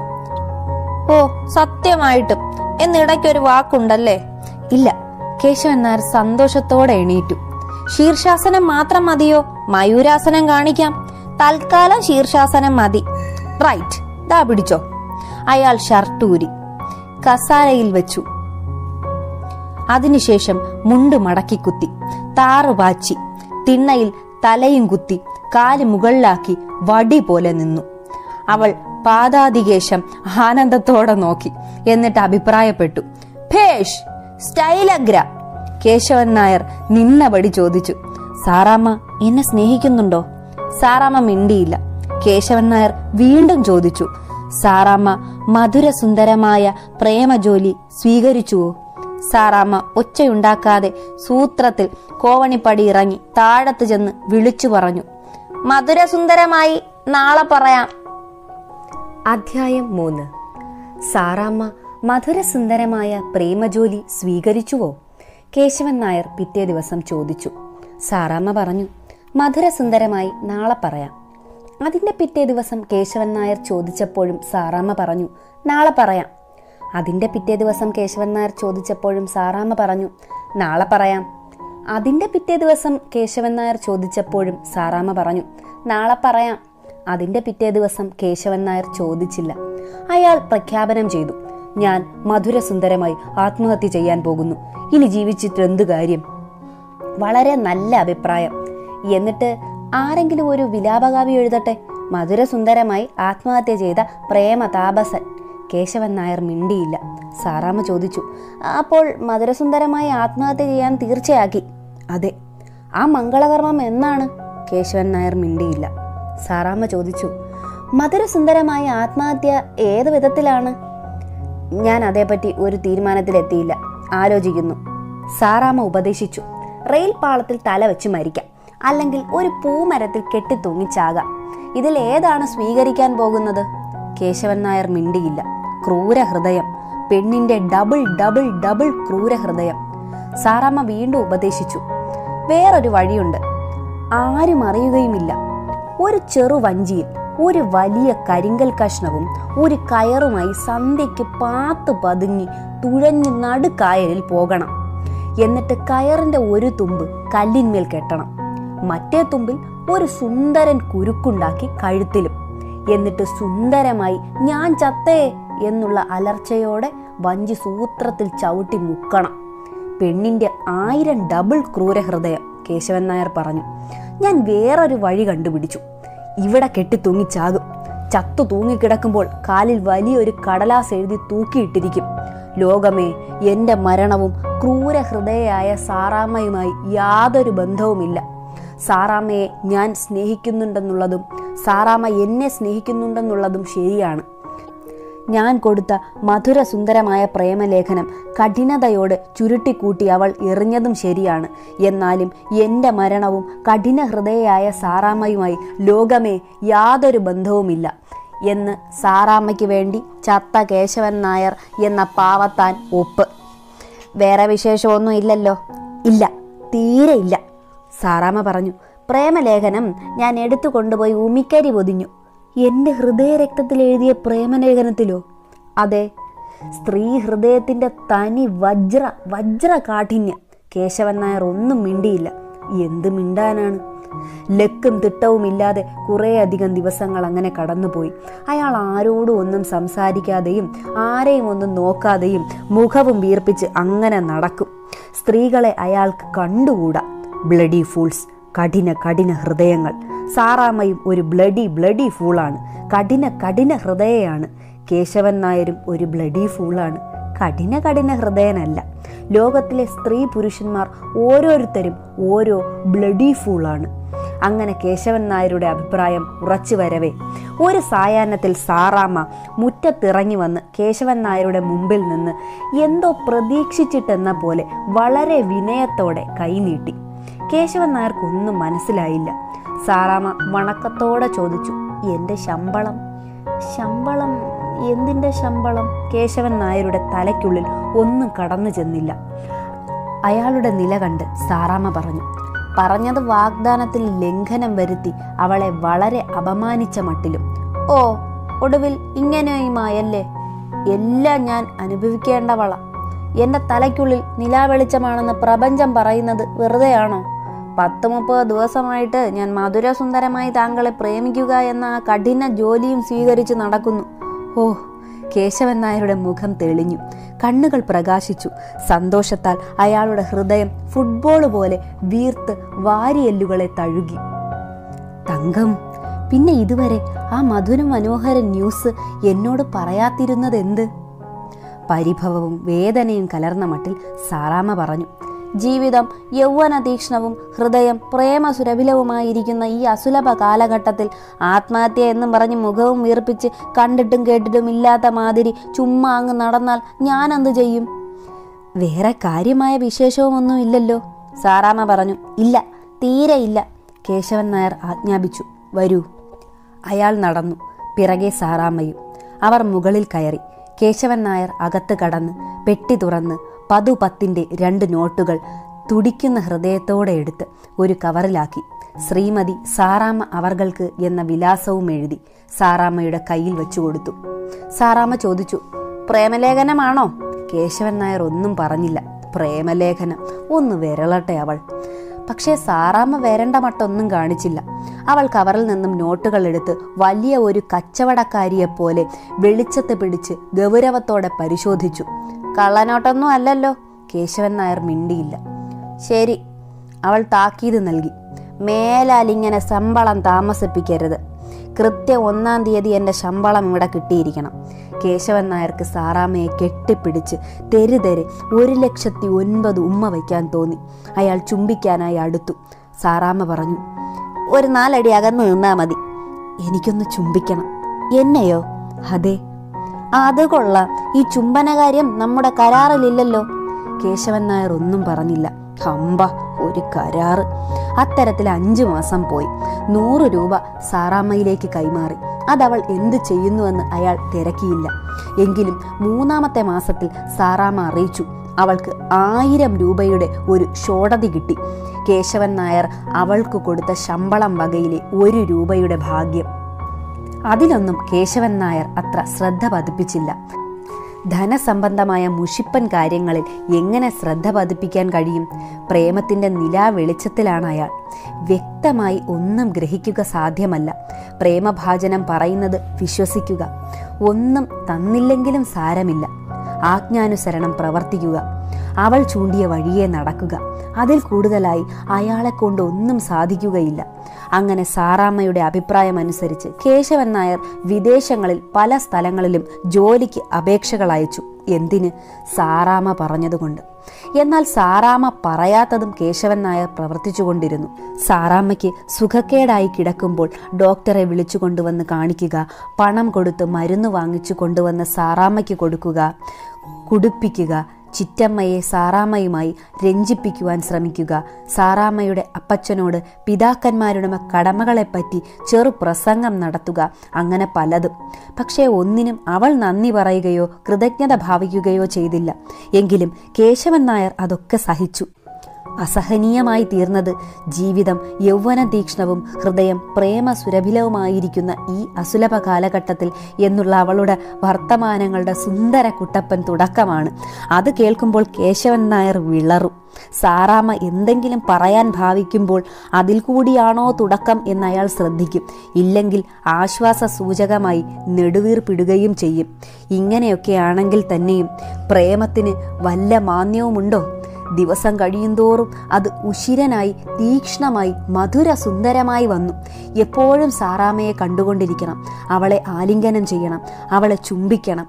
ഓ സത്യമായിട്ടും എന്നിടയ്ക്കൊരു വാക്കുണ്ടല്ലേ ഇല്ല കേശവൻ നായർ സന്തോഷത്തോടെ എണീറ്റു ശീർഷാസനം മാത്രം മതിയോ മയൂരാസനം കാണിക്കാം തൽക്കാലം ശീർഷാസനം മതി റൈറ്റ് ദാ പിടിച്ചോ അയാൾ ഷർട്ട് ഊരി കസാരയിൽ വെച്ചു അതിനുശേഷം മുണ്ട് മടക്കി കുത്തി താറു പാച്ചി തിണ്ണയിൽ തലയും കുത്തി കാല് മുകളിലാക്കി വടി പോലെ നിന്നു അവൾ പാദാതികേശം ആനന്ദത്തോടെ നോക്കി എന്നിട്ട് അഭിപ്രായപ്പെട്ടു ഭേഷ് സ്റ്റൈലഗ്ര കേശവൻ നായർ നിന്നപടി ചോദിച്ചു സാറാമ്മ എന്നെ സ്നേഹിക്കുന്നുണ്ടോ സാറാമ്മ മിണ്ടിയില്ല കേശവൻ നായർ വീണ്ടും ചോദിച്ചു സാറാമ്മ മധുരസുന്ദരമായ പ്രേമജോലി സ്വീകരിച്ചുവോ സാറാമ്മ ഒച്ചയുണ്ടാക്കാതെ സൂത്രത്തിൽ കോവണിപ്പടി ഇറങ്ങി താഴത്ത് ചെന്ന് വിളിച്ചു പറഞ്ഞു മധുരസുന്ദരമായി നാളെ പറയാം അധ്യായം മൂന്ന് സാറാമ്മ മധുരസുന്ദരമായ പ്രേമജോലി സ്വീകരിച്ചുവോ കേശവൻ നായർ പിറ്റേ ദിവസം ചോദിച്ചു സാറാമ്മ പറഞ്ഞു മധുരസുന്ദരമായി നാളെ പറയാം അതിന്റെ പിറ്റേ ദിവസം കേശവൻ നായർ ചോദിച്ചപ്പോഴും സാറാമ്മ പറഞ്ഞു നാളെ പറയാം അതിന്റെ പിറ്റേ ദിവസം കേശവൻ നായർ ചോദിച്ചപ്പോഴും സാറാമ്മ പറഞ്ഞു നാളെ പറയാം അതിന്റെ പിറ്റേ ദിവസം കേശവൻ നായർ ചോദിച്ചപ്പോഴും സാറാമ്മ പറഞ്ഞു നാളെ പറയാം അതിന്റെ പിറ്റേ ദിവസം കേശവൻ നായർ ചോദിച്ചില്ല അയാൾ പ്രഖ്യാപനം ചെയ്തു ഞാൻ മധുരസുന്ദരമായി ആത്മഹത്യ ചെയ്യാൻ പോകുന്നു ഇനി ജീവിച്ചിട്ട് എന്ത് കാര്യം വളരെ നല്ല അഭിപ്രായം എന്നിട്ട് ആരെങ്കിലും ഒരു വിലാപകാവ്യം എഴുതട്ടെ മധുരസുന്ദരമായി ആത്മഹത്യ ചെയ്ത പ്രേമ താപസൻ കേശവൻ നായർ മിണ്ടിയില്ല സാറാമ്മ ചോദിച്ചു അപ്പോൾ മധുരസുന്ദരമായി ആത്മഹത്യ ചെയ്യാൻ തീർച്ചയാക്കി അതെ ആ മംഗളകർമ്മം എന്നാണ് കേശവൻ നായർ മിണ്ടിയില്ല സാറാമ്മ ചോദിച്ചു മധുരസുന്ദരമായ ആത്മഹത്യ ഏത് വിധത്തിലാണ് ഞാൻ അതേപ്പറ്റി ഒരു തീരുമാനത്തിലെത്തിയില്ല ആലോചിക്കുന്നു സാറാമ്മ ഉപദേശിച്ചു റെയിൽ പാളത്തിൽ തല വെച്ച് മരിക്കാം അല്ലെങ്കിൽ ഒരു പൂമരത്തിൽ കെട്ടിത്തൂങ്ങിച്ചാകാം ഇതിൽ ഏതാണ് സ്വീകരിക്കാൻ പോകുന്നത് കേശവൻ നായർ മിണ്ടിയില്ല ക്രൂരഹൃദയം പെണ്ണിന്റെ ഡബിൾ ഡബിൾ ഡബിൾ ക്രൂരഹൃദയം സാറാമ്മ വീണ്ടും ഉപദേശിച്ചു വേറൊരു വഴിയുണ്ട് ആരും അറിയുകയുമില്ല ഒരു ചെറു വഞ്ചിയിൽ ഒരു വലിയ കരിങ്കൽ കഷ്ണവും ഒരു കയറുമായി സന്ധ്യയ്ക്ക് പാത്ത് പതുങ്ങി തുഴഞ്ഞ് നടുക്കായലിൽ പോകണം എന്നിട്ട് കയറിന്റെ ഒരു തുമ്പ് കല്ലിന്മേൽ കെട്ടണം മറ്റേ തുമ്പിൽ ഒരു സുന്ദരൻ കുരുക്കുണ്ടാക്കി കഴുത്തിലും എന്നിട്ട് സുന്ദരമായി ഞാൻ ചത്തേ എന്നുള്ള അലർച്ചയോടെ വഞ്ചി സൂത്രത്തിൽ ചവിട്ടി മുക്കണം പെണ്ണിന്റെ ആയിരം ഡബിൾ ക്രൂരഹൃദയം കേശവൻ നായർ പറഞ്ഞു ഞാൻ വേറൊരു വഴി കണ്ടുപിടിച്ചു ഇവിടെ കെട്ടി തൂങ്ങിച്ചാകും ചത്തു തൂങ്ങിക്കിടക്കുമ്പോൾ കാലിൽ വലിയൊരു കടലാസ് എഴുതി തൂക്കിയിട്ടിരിക്കും ലോകമേ എന്റെ മരണവും ക്രൂരഹൃദയായ സാറാമ്മയുമായി യാതൊരു ബന്ധവുമില്ല സാറാമ്മയെ ഞാൻ സ്നേഹിക്കുന്നുണ്ടെന്നുള്ളതും സാറാമ്മ എന്നെ സ്നേഹിക്കുന്നുണ്ടെന്നുള്ളതും ശരിയാണ് ഞാൻ കൊടുത്ത മധുരസുന്ദരമായ പ്രേമലേഖനം കഠിനതയോട് ചുരുട്ടിക്കൂട്ടി അവൾ എറിഞ്ഞതും ശരിയാണ് എന്നാലും എൻ്റെ മരണവും കഠിന ഹൃദയയായ സാറാമ്മയുമായി ലോകമേ യാതൊരു ബന്ധവുമില്ല എന്ന് സാറാമ്മയ്ക്ക് വേണ്ടി ചത്ത കേശവൻ നായർ എന്ന പാവത്താൻ ഒപ്പ് വേറെ വിശേഷമൊന്നും ഇല്ലല്ലോ ഇല്ല തീരെ ഇല്ല സാറാമ്മ പറഞ്ഞു പ്രേമലേഖനം ഞാൻ എടുത്തു കൊണ്ടുപോയി ഉമിക്കരി പൊതിഞ്ഞു എൻ്റെ ഹൃദയരക്തത്തിൽ എഴുതിയ പ്രേമലേഖനത്തിലോ അതെ സ്ത്രീ ഹൃദയത്തിൻ്റെ തനി വജ്ര വജ്ര കാഠിന്യം കേശവൻ നായർ ഒന്നും മിണ്ടിയില്ല എന്ത് മിണ്ടാനാണ് ലക്കും തിട്ടവും ഇല്ലാതെ കുറേയധികം ദിവസങ്ങൾ അങ്ങനെ കടന്നുപോയി അയാൾ ആരോടും ഒന്നും സംസാരിക്കാതെയും ആരെയും ഒന്നും നോക്കാതെയും മുഖവും വീർപ്പിച്ച് അങ്ങനെ നടക്കും സ്ത്രീകളെ അയാൾക്ക് കണ്ടുകൂടാ ബ്ലഡി ഫൂൾസ് കഠിന കഠിന ഹൃദയങ്ങൾ സാറാമ്മയും ഒരു ബ്ലഡി ബ്ലഡി ഫൂളാണ് കഠിന കഠിന ഹൃദയയാണ് കേശവൻ നായരും ഒരു ബ്ലഡി ഫൂളാണ് കഠിന കഠിന ഹൃദയനല്ല ലോകത്തിലെ സ്ത്രീ പുരുഷന്മാർ ഓരോരുത്തരും ഓരോ ബ്ലഡി ഫൂളാണ് അങ്ങനെ കേശവൻ നായരുടെ അഭിപ്രായം ഉറച്ചു വരവേ ഒരു സായാഹ്നത്തിൽ സാറാമ്മ മുറ്റത്തിറങ്ങി വന്ന് കേശവൻ നായരുടെ മുമ്പിൽ നിന്ന് എന്തോ പ്രതീക്ഷിച്ചിട്ടെന്ന പോലെ വളരെ വിനയത്തോടെ കൈനീട്ടി കേശവൻ നായർക്കൊന്നും മനസ്സിലായില്ല സാറാമ്മ വണക്കത്തോടെ ചോദിച്ചു എൻ്റെ ശമ്പളം ശമ്പളം എന്തിൻ്റെ ശമ്പളം കേശവൻ നായരുടെ തലയ്ക്കുള്ളിൽ ഒന്നും കടന്നു ചെന്നില്ല അയാളുടെ നില കണ്ട് സാറാമ്മ പറഞ്ഞു പറഞ്ഞത് വാഗ്ദാനത്തിൽ ലംഘനം വരുത്തി അവളെ വളരെ അപമാനിച്ച മട്ടിലും ഓ ഒടുവിൽ ഇങ്ങനെയുമായല്ലേ എല്ലാം ഞാൻ അനുഭവിക്കേണ്ടവള എന്റെ തലയ്ക്കുള്ളിൽ നിലാവെളിച്ചമാണെന്ന് പ്രപഞ്ചം പറയുന്നത് വെറുതെയാണോ പത്ത് മുപ്പത് ദിവസമായിട്ട് ഞാൻ മധുരസുന്ദരമായി താങ്കളെ പ്രേമിക്കുക എന്ന ആ കഠിന ജോലിയും സ്വീകരിച്ച് നടക്കുന്നു ഓ കേശവൻ നായരുടെ മുഖം തെളിഞ്ഞു കണ്ണുകൾ പ്രകാശിച്ചു സന്തോഷത്താൽ അയാളുടെ ഹൃദയം ഫുട്ബോൾ പോലെ വീർത്ത് വാരിയെല്ലുകളെ തഴുകി തങ്കം പിന്നെ ഇതുവരെ ആ മധുര മനോഹര ന്യൂസ് എന്നോട് പറയാതിരുന്നത് എന്ത് പരിഭവവും വേദനയും കലർന്ന മട്ടിൽ സാറാമ്മ പറഞ്ഞു ജീവിതം യൗവന തീക്ഷ്ണവും ഹൃദയം പ്രേമസുരഭിലവുമായിരിക്കുന്ന ഈ അസുലഭ കാലഘട്ടത്തിൽ ആത്മഹത്യ എന്നും പറഞ്ഞ് മുഖവും വീർപ്പിച്ച് കണ്ടിട്ടും കേട്ടിട്ടും ഇല്ലാത്ത മാതിരി ചുമ്മാ അങ്ങ് നടന്നാൽ ഞാൻ എന്ത് ചെയ്യും വേറെ കാര്യമായ വിശേഷവുമൊന്നും ഇല്ലല്ലോ സാറാമ്മ പറഞ്ഞു ഇല്ല തീരെ ഇല്ല കേശവൻ നായർ ആജ്ഞാപിച്ചു വരൂ അയാൾ നടന്നു പിറകെ സാറാമ്മയും അവർ മുകളിൽ കയറി കേശവൻ നായർ അകത്ത് കടന്ന് പെട്ടി തുറന്ന് പതു പത്തിന്റെ രണ്ട് നോട്ടുകൾ തുടിക്കുന്ന ഹൃദയത്തോടെ എടുത്ത് ഒരു കവറിലാക്കി ശ്രീമതി സാറാമ്മ അവർകൾക്ക് എന്ന വിലാസവും എഴുതി സാറാമ്മയുടെ കയ്യിൽ വെച്ചു കൊടുത്തു സാറാമ്മ ചോദിച്ചു പ്രേമലേഖനമാണോ കേശവൻ നായർ ഒന്നും പറഞ്ഞില്ല പ്രേമലേഖനം ഒന്ന് വിരളട്ടെ അവൾ പക്ഷേ സാറാമ്മ വരണ്ട മട്ടൊന്നും കാണിച്ചില്ല അവൾ കവറിൽ നിന്നും നോട്ടുകൾ എടുത്ത് വലിയ ഒരു കച്ചവടക്കാരിയെപ്പോലെ വെളിച്ചത്ത് പിടിച്ച് ഗൗരവത്തോടെ പരിശോധിച്ചു കള്ളനോട്ടൊന്നും അല്ലല്ലോ കേശവൻ നായർ മിണ്ടിയില്ല ശരി അവൾ താക്കീത് നൽകി മേലാലിങ്ങനെ ശമ്പളം താമസിപ്പിക്കരുത് കൃത്യം ഒന്നാം തീയതി എൻ്റെ ശമ്പളം ഇവിടെ കിട്ടിയിരിക്കണം കേശവൻ നായർക്ക് സാറാമ്മയെ കെട്ടിപ്പിടിച്ച് തെരു തെരെ ഒരു ലക്ഷത്തി ഒൻപത് ഉമ്മ വയ്ക്കാൻ തോന്നി അയാൾ ചുംബിക്കാനായി അടുത്തു സാറാമ്മ പറഞ്ഞു ഒരു നാലടി അകന്നു നിന്നാ മതി എനിക്കൊന്ന് ചുംബിക്കണം എന്നെയോ അതെ അത് കൊള്ളാം ഈ ചുംബന കാര്യം നമ്മുടെ കരാറിലില്ലല്ലോ കേശവൻ നായർ ഒന്നും പറഞ്ഞില്ല ഹമ്പ ഒരു കരാറ് അത്തരത്തിൽ അഞ്ചു മാസം പോയി നൂറ് രൂപ സാറാമ്മയിലേക്ക് കൈമാറി അതവൾ എന്തു ചെയ്യുന്നുവെന്ന് അയാൾ തിരക്കിയില്ല എങ്കിലും മൂന്നാമത്തെ മാസത്തിൽ സാറാമ്മ അറിയിച്ചു അവൾക്ക് ആയിരം രൂപയുടെ ഒരു ഷോടതി കിട്ടി കേശവൻ നായർ അവൾക്ക് കൊടുത്ത ശമ്പളം വകയിലെ ഒരു രൂപയുടെ ഭാഗ്യം അതിലൊന്നും കേശവൻ നായർ അത്ര ശ്രദ്ധ പതിപ്പിച്ചില്ല ധനസംബന്ധമായ മുഷിപ്പൻ കാര്യങ്ങളിൽ എങ്ങനെ ശ്രദ്ധ പതിപ്പിക്കാൻ കഴിയും പ്രേമത്തിന്റെ നിലാ വെളിച്ചത്തിലാണ് അയാൾ വ്യക്തമായി ഒന്നും ഗ്രഹിക്കുക സാധ്യമല്ല പ്രേമഭാജനം പറയുന്നത് വിശ്വസിക്കുക ഒന്നും തന്നില്ലെങ്കിലും സാരമില്ല ആജ്ഞാനുസരണം പ്രവർത്തിക്കുക അവൾ ചൂണ്ടിയ വഴിയെ നടക്കുക അതിൽ കൂടുതലായി അയാളെ കൊണ്ട് ഒന്നും സാധിക്കുകയില്ല അങ്ങനെ സാറാമ്മയുടെ അഭിപ്രായമനുസരിച്ച് കേശവൻ നായർ വിദേശങ്ങളിൽ പല സ്ഥലങ്ങളിലും ജോലിക്ക് അപേക്ഷകൾ അയച്ചു എന്തിന് സാറാമ്മ പറഞ്ഞതുകൊണ്ട് എന്നാൽ സാറാമ്മ പറയാത്തതും കേശവൻ നായർ പ്രവർത്തിച്ചുകൊണ്ടിരുന്നു സാറാമ്മയ്ക്ക് സുഖക്കേടായി കിടക്കുമ്പോൾ ഡോക്ടറെ വിളിച്ചു കൊണ്ടുവന്ന് കാണിക്കുക പണം കൊടുത്ത് മരുന്ന് വാങ്ങിച്ചു കൊണ്ടുവന്ന് സാറാമ്മയ്ക്ക് കൊടുക്കുക കുടിപ്പിക്കുക ചിറ്റമ്മയെ സാറാമ്മയുമായി രഞ്ജിപ്പിക്കുവാൻ ശ്രമിക്കുക സാറാമ്മയുടെ അപ്പച്ചനോട് പിതാക്കന്മാരുടെ കടമകളെപ്പറ്റി ചെറു പ്രസംഗം നടത്തുക അങ്ങനെ പലതും പക്ഷേ ഒന്നിനും അവൾ നന്ദി പറയുകയോ കൃതജ്ഞത ഭാവിക്കുകയോ ചെയ്തില്ല എങ്കിലും കേശവൻ നായർ അതൊക്കെ സഹിച്ചു അസഹനീയമായി തീർന്നത് ജീവിതം യൗവന തീക്ഷ്ണവും ഹൃദയം പ്രേമ സുരഭിലവുമായിരിക്കുന്ന ഈ അസുലഭ കാലഘട്ടത്തിൽ എന്നുള്ള അവളുടെ വർത്തമാനങ്ങളുടെ സുന്ദര കുട്ടപ്പൻ തുടക്കമാണ് അത് കേൾക്കുമ്പോൾ കേശവൻ നായർ വിളറും സാറാമ്മ എന്തെങ്കിലും പറയാൻ ഭാവിക്കുമ്പോൾ അതിൽ കൂടിയാണോ തുടക്കം എന്ന് അയാൾ ശ്രദ്ധിക്കും ഇല്ലെങ്കിൽ ആശ്വാസ സൂചകമായി നെടുവീർപ്പിടുകയും ചെയ്യും ഇങ്ങനെയൊക്കെയാണെങ്കിൽ തന്നെയും പ്രേമത്തിന് വല്ല മാന്യവുമുണ്ടോ ദിവസം കഴിയുന്തോറും അത് ഉശിരനായി തീക്ഷ്ണമായി മധുര സുന്ദരമായി വന്നു എപ്പോഴും സാറാമ്മയെ കണ്ടുകൊണ്ടിരിക്കണം അവളെ ആലിംഗനം ചെയ്യണം അവളെ ചുംബിക്കണം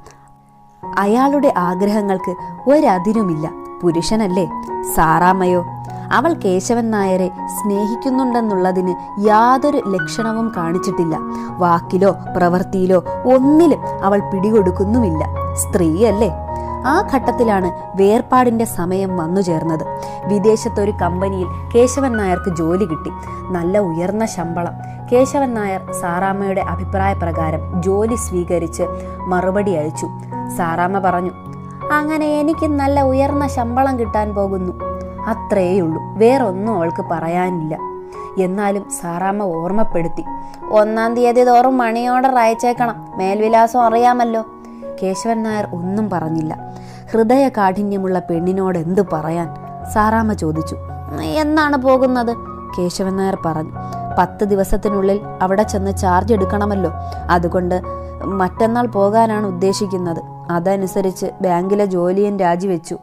അയാളുടെ ആഗ്രഹങ്ങൾക്ക് ഒരതിരുമില്ല പുരുഷനല്ലേ സാറാമ്മയോ അവൾ കേശവൻ നായരെ സ്നേഹിക്കുന്നുണ്ടെന്നുള്ളതിന് യാതൊരു ലക്ഷണവും കാണിച്ചിട്ടില്ല വാക്കിലോ പ്രവൃത്തിയിലോ ഒന്നിലും അവൾ പിടികൊടുക്കുന്നുമില്ല സ്ത്രീയല്ലേ ആ ഘട്ടത്തിലാണ് വേർപാടിന്റെ സമയം വന്നു ചേർന്നത് വിദേശത്തൊരു കമ്പനിയിൽ കേശവൻ നായർക്ക് ജോലി കിട്ടി നല്ല ഉയർന്ന ശമ്പളം കേശവൻ നായർ സാറാമ്മയുടെ അഭിപ്രായ പ്രകാരം ജോലി സ്വീകരിച്ച് മറുപടി അയച്ചു സാറാമ്മ പറഞ്ഞു അങ്ങനെ എനിക്ക് നല്ല ഉയർന്ന ശമ്പളം കിട്ടാൻ പോകുന്നു അത്രയേയുള്ളൂ വേറൊന്നും അവൾക്ക് പറയാനില്ല എന്നാലും സാറാമ്മ ഓർമ്മപ്പെടുത്തി ഒന്നാം തീയതി തോറും മണി ഓർഡർ അയച്ചേക്കണം മേൽവിലാസം അറിയാമല്ലോ കേശവൻ നായർ ഒന്നും പറഞ്ഞില്ല ഹൃദയ കാഠിന്യമുള്ള പെണ്ണിനോട് എന്തു പറയാൻ സാറാമ്മ ചോദിച്ചു എന്നാണ് പോകുന്നത് കേശവൻ നായർ പറഞ്ഞു പത്ത് ദിവസത്തിനുള്ളിൽ അവിടെ ചെന്ന് ചാർജ് എടുക്കണമല്ലോ അതുകൊണ്ട് മറ്റന്നാൾ പോകാനാണ് ഉദ്ദേശിക്കുന്നത് അതനുസരിച്ച് ബാങ്കിലെ ജോലിയും രാജിവെച്ചു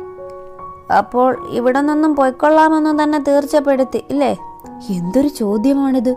അപ്പോൾ ഇവിടെ നിന്നും പോയിക്കൊള്ളാമെന്ന് തന്നെ തീർച്ചപ്പെടുത്തി ഇല്ലേ എന്തൊരു ചോദ്യമാണിത്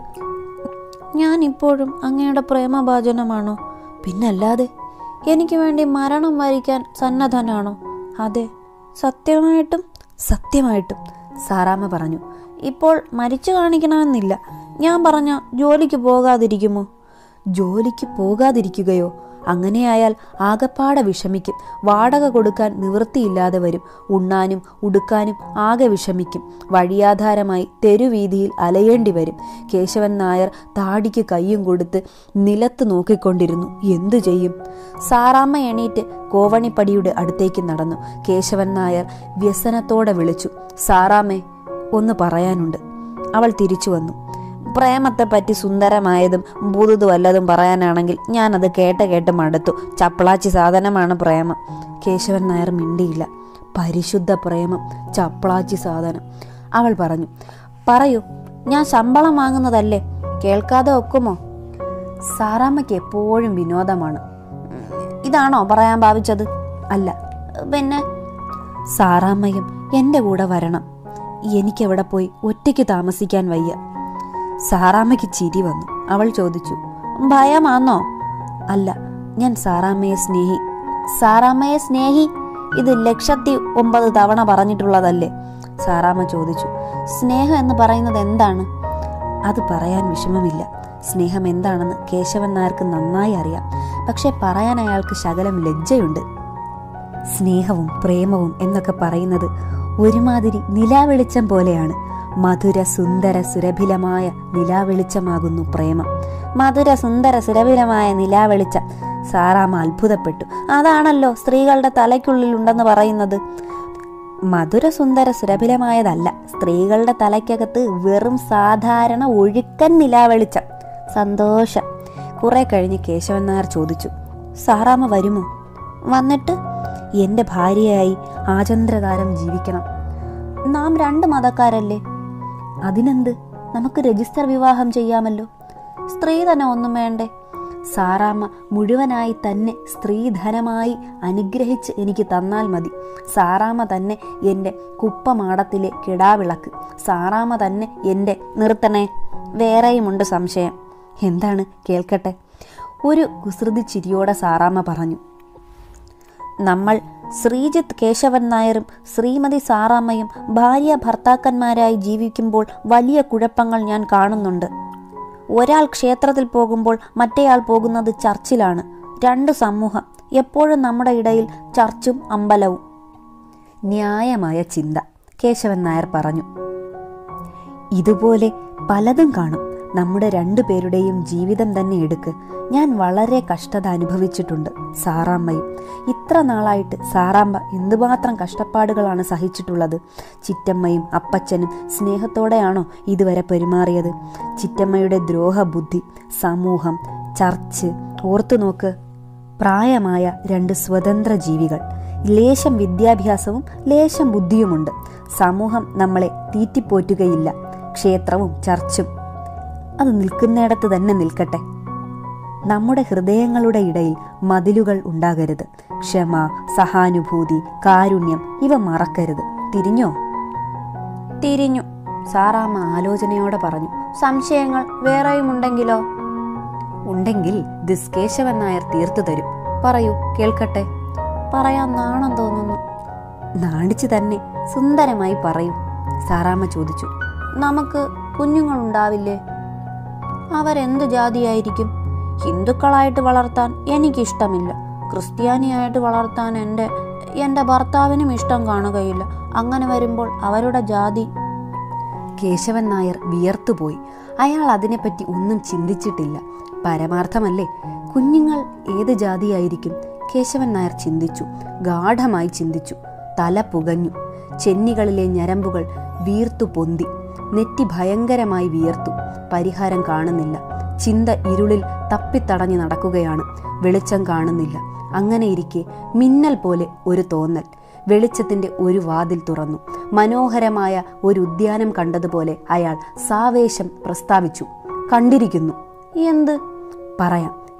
ഞാൻ ഇപ്പോഴും അങ്ങയുടെ പ്രേമഭാജനമാണോ പിന്നല്ലാതെ എനിക്ക് വേണ്ടി മരണം വരിക്കാൻ സന്നദ്ധനാണോ അതെ സത്യമായിട്ടും സത്യമായിട്ടും സാറാമ്മ പറഞ്ഞു ഇപ്പോൾ മരിച്ചു കാണിക്കണമെന്നില്ല ഞാൻ പറഞ്ഞ ജോലിക്ക് പോകാതിരിക്കുമോ ജോലിക്ക് പോകാതിരിക്കുകയോ അങ്ങനെയായാൽ ആകപ്പാടെ വിഷമിക്കും വാടക കൊടുക്കാൻ നിവൃത്തിയില്ലാതെ വരും ഉണ്ണാനും ഉടുക്കാനും ആകെ വിഷമിക്കും വഴിയാധാരമായി തെരുവീതിയിൽ അലയേണ്ടി വരും കേശവൻ നായർ താടിക്ക് കയ്യും കൊടുത്ത് നിലത്ത് നോക്കിക്കൊണ്ടിരുന്നു എന്തു ചെയ്യും സാറാമ്മ എണീറ്റ് കോവണിപ്പടിയുടെ അടുത്തേക്ക് നടന്നു കേശവൻ നായർ വ്യസനത്തോടെ വിളിച്ചു സാറാമ്മേ ഒന്ന് പറയാനുണ്ട് അവൾ തിരിച്ചു വന്നു പ്രേമത്തെപ്പറ്റി സുന്ദരമായതും ബുതുതു വല്ലതും പറയാനാണെങ്കിൽ ഞാനത് കേട്ട് കേട്ട് മടുത്തു ചപ്പളാച്ചി സാധനമാണ് പ്രേമം കേശവൻ നായർ മിണ്ടിയില്ല പരിശുദ്ധ പ്രേമം ചപ്പളാച്ചി സാധനം അവൾ പറഞ്ഞു പറയൂ ഞാൻ ശമ്പളം വാങ്ങുന്നതല്ലേ കേൾക്കാതെ ഒക്കുമോ സാറാമ്മയ്ക്ക് എപ്പോഴും വിനോദമാണ് ഉം, ഇതാണോ പറയാൻ ഭാവിച്ചത് അല്ല പിന്നെ സാറാമ്മയും എൻ്റെ കൂടെ വരണം എനിക്കെവിടെ പോയി ഒറ്റയ്ക്ക് താമസിക്കാൻ വയ്യ സാറാമ്മയ്ക്ക് ചിരി വന്നു അവൾ ചോദിച്ചു ഭയമാന്നോ അല്ല ഞാൻ സാറാമ്മയെ സ്നേഹി സാറാമ്മയെ സ്നേഹി ഇത് ലക്ഷത്തി ഒമ്പത് തവണ പറഞ്ഞിട്ടുള്ളതല്ലേ സാറാമ്മ ചോദിച്ചു സ്നേഹം എന്ന് പറയുന്നത് എന്താണ് അത് പറയാൻ വിഷമമില്ല സ്നേഹം എന്താണെന്ന് കേശവൻ നായർക്ക് നന്നായി അറിയാം പക്ഷെ പറയാൻ അയാൾക്ക് ശകലം ലജ്ജയുണ്ട് സ്നേഹവും പ്രേമവും എന്നൊക്കെ പറയുന്നത് ഒരുമാതിരി നിലാവെളിച്ചം പോലെയാണ് മധുര സുന്ദര സുരഭിലമായ നിലാവെളിച്ചമാകുന്നു പ്രേമം മധുര സുന്ദര സുരഭിലമായ നിലാവെളിച്ചം സാറാമ്മ അത്ഭുതപ്പെട്ടു അതാണല്ലോ സ്ത്രീകളുടെ തലയ്ക്കുള്ളിൽ ഉണ്ടെന്ന് പറയുന്നത് മധുര സുന്ദര സുരഭിലമായതല്ല സ്ത്രീകളുടെ തലയ്ക്കകത്ത് വെറും സാധാരണ ഒഴുക്കൻ നിലാവെളിച്ചം സന്തോഷം കുറെ കഴിഞ്ഞ് കേശവൻ നായർ ചോദിച്ചു സാറാമ്മ വരുമോ വന്നിട്ട് എൻ്റെ ഭാര്യയായി ആചന്ദ്രകാലം ജീവിക്കണം നാം രണ്ട് മതക്കാരല്ലേ അതിനെന്ത് നമുക്ക് രജിസ്റ്റർ വിവാഹം ചെയ്യാമല്ലോ സ്ത്രീ തന്നെ ഒന്നും വേണ്ടേ സാറാമ്മ മുഴുവനായി തന്നെ സ്ത്രീധനമായി അനുഗ്രഹിച്ച് എനിക്ക് തന്നാൽ മതി സാറാമ്മ തന്നെ എൻ്റെ കുപ്പമാടത്തിലെ കിടാവിളക്ക് സാറാമ്മ തന്നെ എൻ്റെ നിർത്തണേ വേറെയുമുണ്ട് സംശയം എന്താണ് കേൾക്കട്ടെ ഒരു കുസൃതി ചിരിയോടെ സാറാമ്മ പറഞ്ഞു നമ്മൾ ശ്രീജിത്ത് കേശവൻ നായരും ശ്രീമതി സാറാമ്മയും ഭാര്യ ഭർത്താക്കന്മാരായി ജീവിക്കുമ്പോൾ വലിയ കുഴപ്പങ്ങൾ ഞാൻ കാണുന്നുണ്ട് ഒരാൾ ക്ഷേത്രത്തിൽ പോകുമ്പോൾ മറ്റേയാൾ പോകുന്നത് ചർച്ചിലാണ് രണ്ട് സമൂഹം എപ്പോഴും നമ്മുടെ ഇടയിൽ ചർച്ചും അമ്പലവും ന്യായമായ ചിന്ത കേശവൻ നായർ പറഞ്ഞു ഇതുപോലെ പലതും കാണും നമ്മുടെ രണ്ടുപേരുടെയും ജീവിതം തന്നെ എടുക്ക് ഞാൻ വളരെ കഷ്ടത അനുഭവിച്ചിട്ടുണ്ട് സാറാമ്മയും ഇത്ര നാളായിട്ട് സാറാമ്മ എന്തുമാത്രം കഷ്ടപ്പാടുകളാണ് സഹിച്ചിട്ടുള്ളത് ചിറ്റമ്മയും അപ്പച്ചനും സ്നേഹത്തോടെയാണോ ഇതുവരെ പെരുമാറിയത് ചിറ്റമ്മയുടെ ദ്രോഹബുദ്ധി സമൂഹം ചർച്ച് ഓർത്തു നോക്ക് പ്രായമായ രണ്ട് സ്വതന്ത്ര ജീവികൾ ലേശം വിദ്യാഭ്യാസവും ലേശം ബുദ്ധിയുമുണ്ട് സമൂഹം നമ്മളെ തീറ്റിപ്പോറ്റുകയില്ല ക്ഷേത്രവും ചർച്ചും അത് നിൽക്കുന്നിടത്ത് തന്നെ നിൽക്കട്ടെ നമ്മുടെ ഹൃദയങ്ങളുടെ ഇടയിൽ മതിലുകൾ ഉണ്ടാകരുത് ക്ഷമ സഹാനുഭൂതി കാരുണ്യം ഇവ മറക്കരുത് തിരിഞ്ഞോ തിരിഞ്ഞു സാറാമ്മ ആലോചനയോടെ പറഞ്ഞു സംശയങ്ങൾ വേറെയും ഉണ്ടെങ്കിലോ ഉണ്ടെങ്കിൽ ദിസ് കേശവൻ നായർ തീർത്തു തരും പറയൂ കേൾക്കട്ടെ പറയാൻ നാണം തോന്നുന്നു നാണിച്ചു തന്നെ സുന്ദരമായി പറയൂ സാറാമ്മ ചോദിച്ചു നമുക്ക് കുഞ്ഞുങ്ങളുണ്ടാവില്ലേ അവരെന്ത് ജാതിയായിരിക്കും ഹിന്ദുക്കളായിട്ട് വളർത്താൻ എനിക്കിഷ്ടമില്ല ക്രിസ്ത്യാനിയായിട്ട് വളർത്താൻ എൻ്റെ എൻ്റെ ഭർത്താവിനും ഇഷ്ടം കാണുകയില്ല അങ്ങനെ വരുമ്പോൾ അവരുടെ ജാതി കേശവൻ നായർ വിയർത്തുപോയി അയാൾ അതിനെപ്പറ്റി ഒന്നും ചിന്തിച്ചിട്ടില്ല പരമാർത്ഥമല്ലേ കുഞ്ഞുങ്ങൾ ഏത് ജാതിയായിരിക്കും കേശവൻ നായർ ചിന്തിച്ചു ഗാഠമായി ചിന്തിച്ചു തല പുകഞ്ഞു ചെന്നികളിലെ ഞരമ്പുകൾ വീർത്തു പൊന്തി നെറ്റി ഭയങ്കരമായി വിയർത്തു പരിഹാരം കാണുന്നില്ല ചിന്ത ഇരുളിൽ തപ്പിത്തടഞ്ഞു നടക്കുകയാണ് വെളിച്ചം കാണുന്നില്ല അങ്ങനെയിരിക്കെ മിന്നൽ പോലെ ഒരു തോന്നൽ വെളിച്ചത്തിന്റെ ഒരു വാതിൽ തുറന്നു മനോഹരമായ ഒരു ഉദ്യാനം കണ്ടതുപോലെ അയാൾ സാവേശം പ്രസ്താവിച്ചു കണ്ടിരിക്കുന്നു എന്ത് പറയാം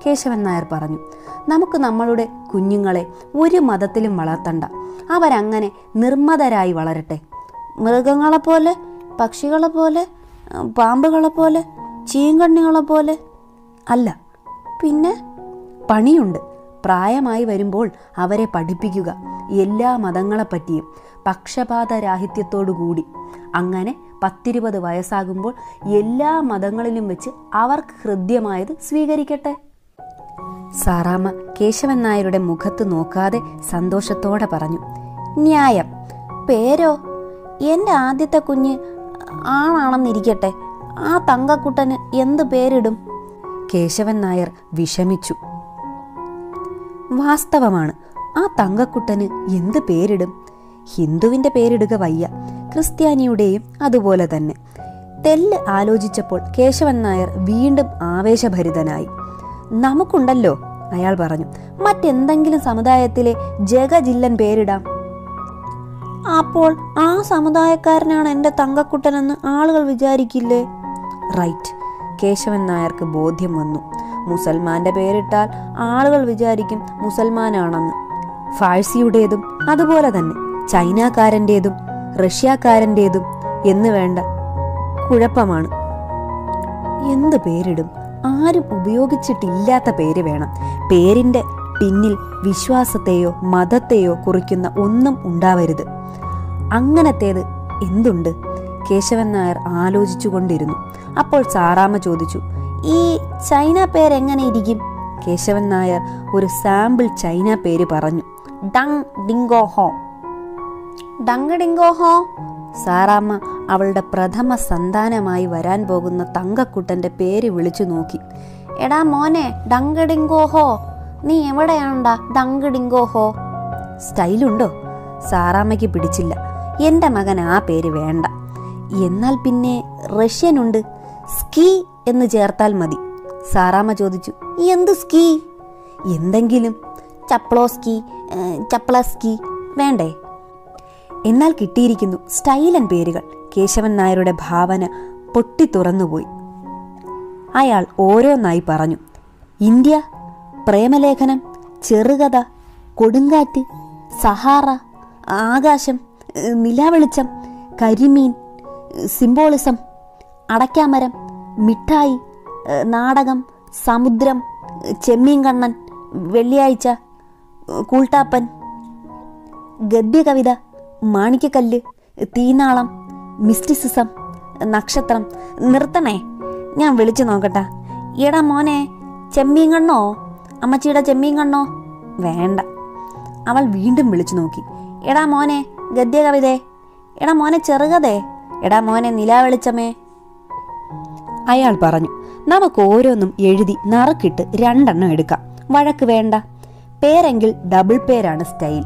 കേശവൻ നായർ പറഞ്ഞു നമുക്ക് നമ്മളുടെ കുഞ്ഞുങ്ങളെ ഒരു മതത്തിലും വളർത്തണ്ട അവരങ്ങനെ നിർമ്മതരായി വളരട്ടെ മൃഗങ്ങളെ പോലെ പക്ഷികളെ പോലെ ഉം, പാമ്പുകളെ പോലെ ചീങ്കണ്ണികളെ പോലെ അല്ല പിന്നെ പണിയുണ്ട് പ്രായമായി വരുമ്പോൾ അവരെ പഠിപ്പിക്കുക എല്ലാ മതങ്ങളെപ്പറ്റിയും പക്ഷപാതരാഹിത്യത്തോടു കൂടി അങ്ങനെ പത്തിരുപത് വയസ്സാകുമ്പോൾ എല്ലാ മതങ്ങളിലും വെച്ച് അവർക്ക് ഹൃദ്യമായത് സ്വീകരിക്കട്ടെ സാറാമ്മ കേശവൻ നായരുടെ മുഖത്ത് നോക്കാതെ സന്തോഷത്തോടെ പറഞ്ഞു ന്യായം പേരോ എൻ്റെ ആദ്യത്തെ കുഞ്ഞ് ആണാണെന്നിരിക്കട്ടെ ആ തങ്കക്കുട്ടന് എന്ത് പേരിടും കേശവൻ നായർ വിഷമിച്ചു വാസ്തവമാണ് ആ തങ്കക്കുട്ടന് എന്ത് പേരിടും ഹിന്ദുവിന്റെ പേരിടുക വയ്യ ക്രിസ്ത്യാനിയുടെയും അതുപോലെ തന്നെ തെല്ല് ആലോചിച്ചപ്പോൾ കേശവൻ നായർ വീണ്ടും ആവേശഭരിതനായി നമുക്കുണ്ടല്ലോ അയാൾ പറഞ്ഞു മറ്റെന്തെങ്കിലും സമുദായത്തിലെ ജഗജില്ലൻ പേരിടാം അപ്പോൾ ആ സമുദായക്കാരനാണ് എൻ്റെ തങ്കക്കുട്ടനെന്ന് ആളുകൾ വിചാരിക്കില്ലേ റൈറ്റ് കേശവൻ നായർക്ക് ബോധ്യം വന്നു മുസൽമാന്റെ പേരിട്ടാൽ ആളുകൾ വിചാരിക്കും മുസൽമാനാണെന്ന് ഫാഴ്സിയുടേതും അതുപോലെ തന്നെ ചൈനക്കാരൻ്റേതും റഷ്യക്കാരൻ്റേതും എന്ന് വേണ്ട കുഴപ്പമാണ് എന്ത് പേരിടും ആരും ഉപയോഗിച്ചിട്ടില്ലാത്ത പേര് വേണം പേരിന്റെ പിന്നിൽ വിശ്വാസത്തെയോ മതത്തെയോ കുറിക്കുന്ന ഒന്നും ഉണ്ടാവരുത് അങ്ങനത്തേത് എന്തുണ്ട് കേശവൻ നായർ ആലോചിച്ചുകൊണ്ടിരുന്നു അപ്പോൾ സാറാമ്മ ചോദിച്ചു ഈ ചൈന പേരെങ്ങനെ ഇരിക്കും കേശവൻ നായർ ഒരു സാമ്പിൾ ചൈന പേര് പറഞ്ഞു ഡങ് ഡിങ്കോ ഹോ ഡങ് ഡിങ്കോ ഹോ സാറാമ്മ അവളുടെ പ്രഥമ സന്താനമായി വരാൻ പോകുന്ന തങ്കക്കുട്ടന്റെ പേര് വിളിച്ചു നോക്കി എടാ മോനെ ഡങ്ക് ഡിങ്കോ ഹോ നീ എവിടെയാണ്ടാ ഡങ്ക് ഡിങ്കോ ഹോ സ്റ്റൈലുണ്ടോ സാറാമ്മയ്ക്ക് പിടിച്ചില്ല എൻ്റെ മകൻ ആ പേര് വേണ്ട എന്നാൽ പിന്നെ റഷ്യനുണ്ട് സ്കീ എന്ന് ചേർത്താൽ മതി സാറാമ്മ ചോദിച്ചു എന്ത് സ്കീ എന്തെങ്കിലും ചപ്ലോസ്കി ചപ്ലസ്കി വേണ്ടേ എന്നാൽ കിട്ടിയിരിക്കുന്നു സ്റ്റൈലൻ പേരുകൾ കേശവൻ നായരുടെ ഭാവന പൊട്ടിത്തുറന്നുപോയി അയാൾ ഓരോന്നായി പറഞ്ഞു ഇന്ത്യ പ്രേമലേഖനം ചെറുകഥ കൊടുങ്കാറ്റ് സഹാറ ആകാശം ഏഹ് നിലാവെളിച്ചം കരിമീൻ ഏഹ് സിംബോളിസം അടയ്ക്കാമരം മിഠായി ഏഹ് നാടകം സമുദ്രം ഏഹ് ചെമ്മീൻ കണ്ണൻ വെള്ളിയാഴ്ച ഏഹ് കൂൾട്ടാപ്പൻ ഗദ്യകവിത മാണിക്കക്കല്ല് തീനാളം മിസ്റ്റിസിസം നക്ഷത്രം നിർത്തണേ ഞാൻ വിളിച്ചു നോക്കട്ടെ എടാ മോനെ ചെമ്മീൻ കണ്ണോ അമ്മച്ചിയുടെ ചെമ്മീൻ കണ്ണോ വേണ്ട അവൾ വീണ്ടും വിളിച്ചു നോക്കി എടാ മോനെ ഗദ്യകവിതേ എടാ മോനെ ചെറുകഥേ എടാ മോനെ നിലാവെളിച്ചമേ അയാൾ പറഞ്ഞു നമുക്ക് ഓരോന്നും എഴുതി നറുക്കിട്ട് രണ്ടെണ്ണം എടുക്കാം വഴക്ക് വേണ്ട പേരെങ്കിൽ ഡബിൾ പേരാണ് സ്റ്റൈൽ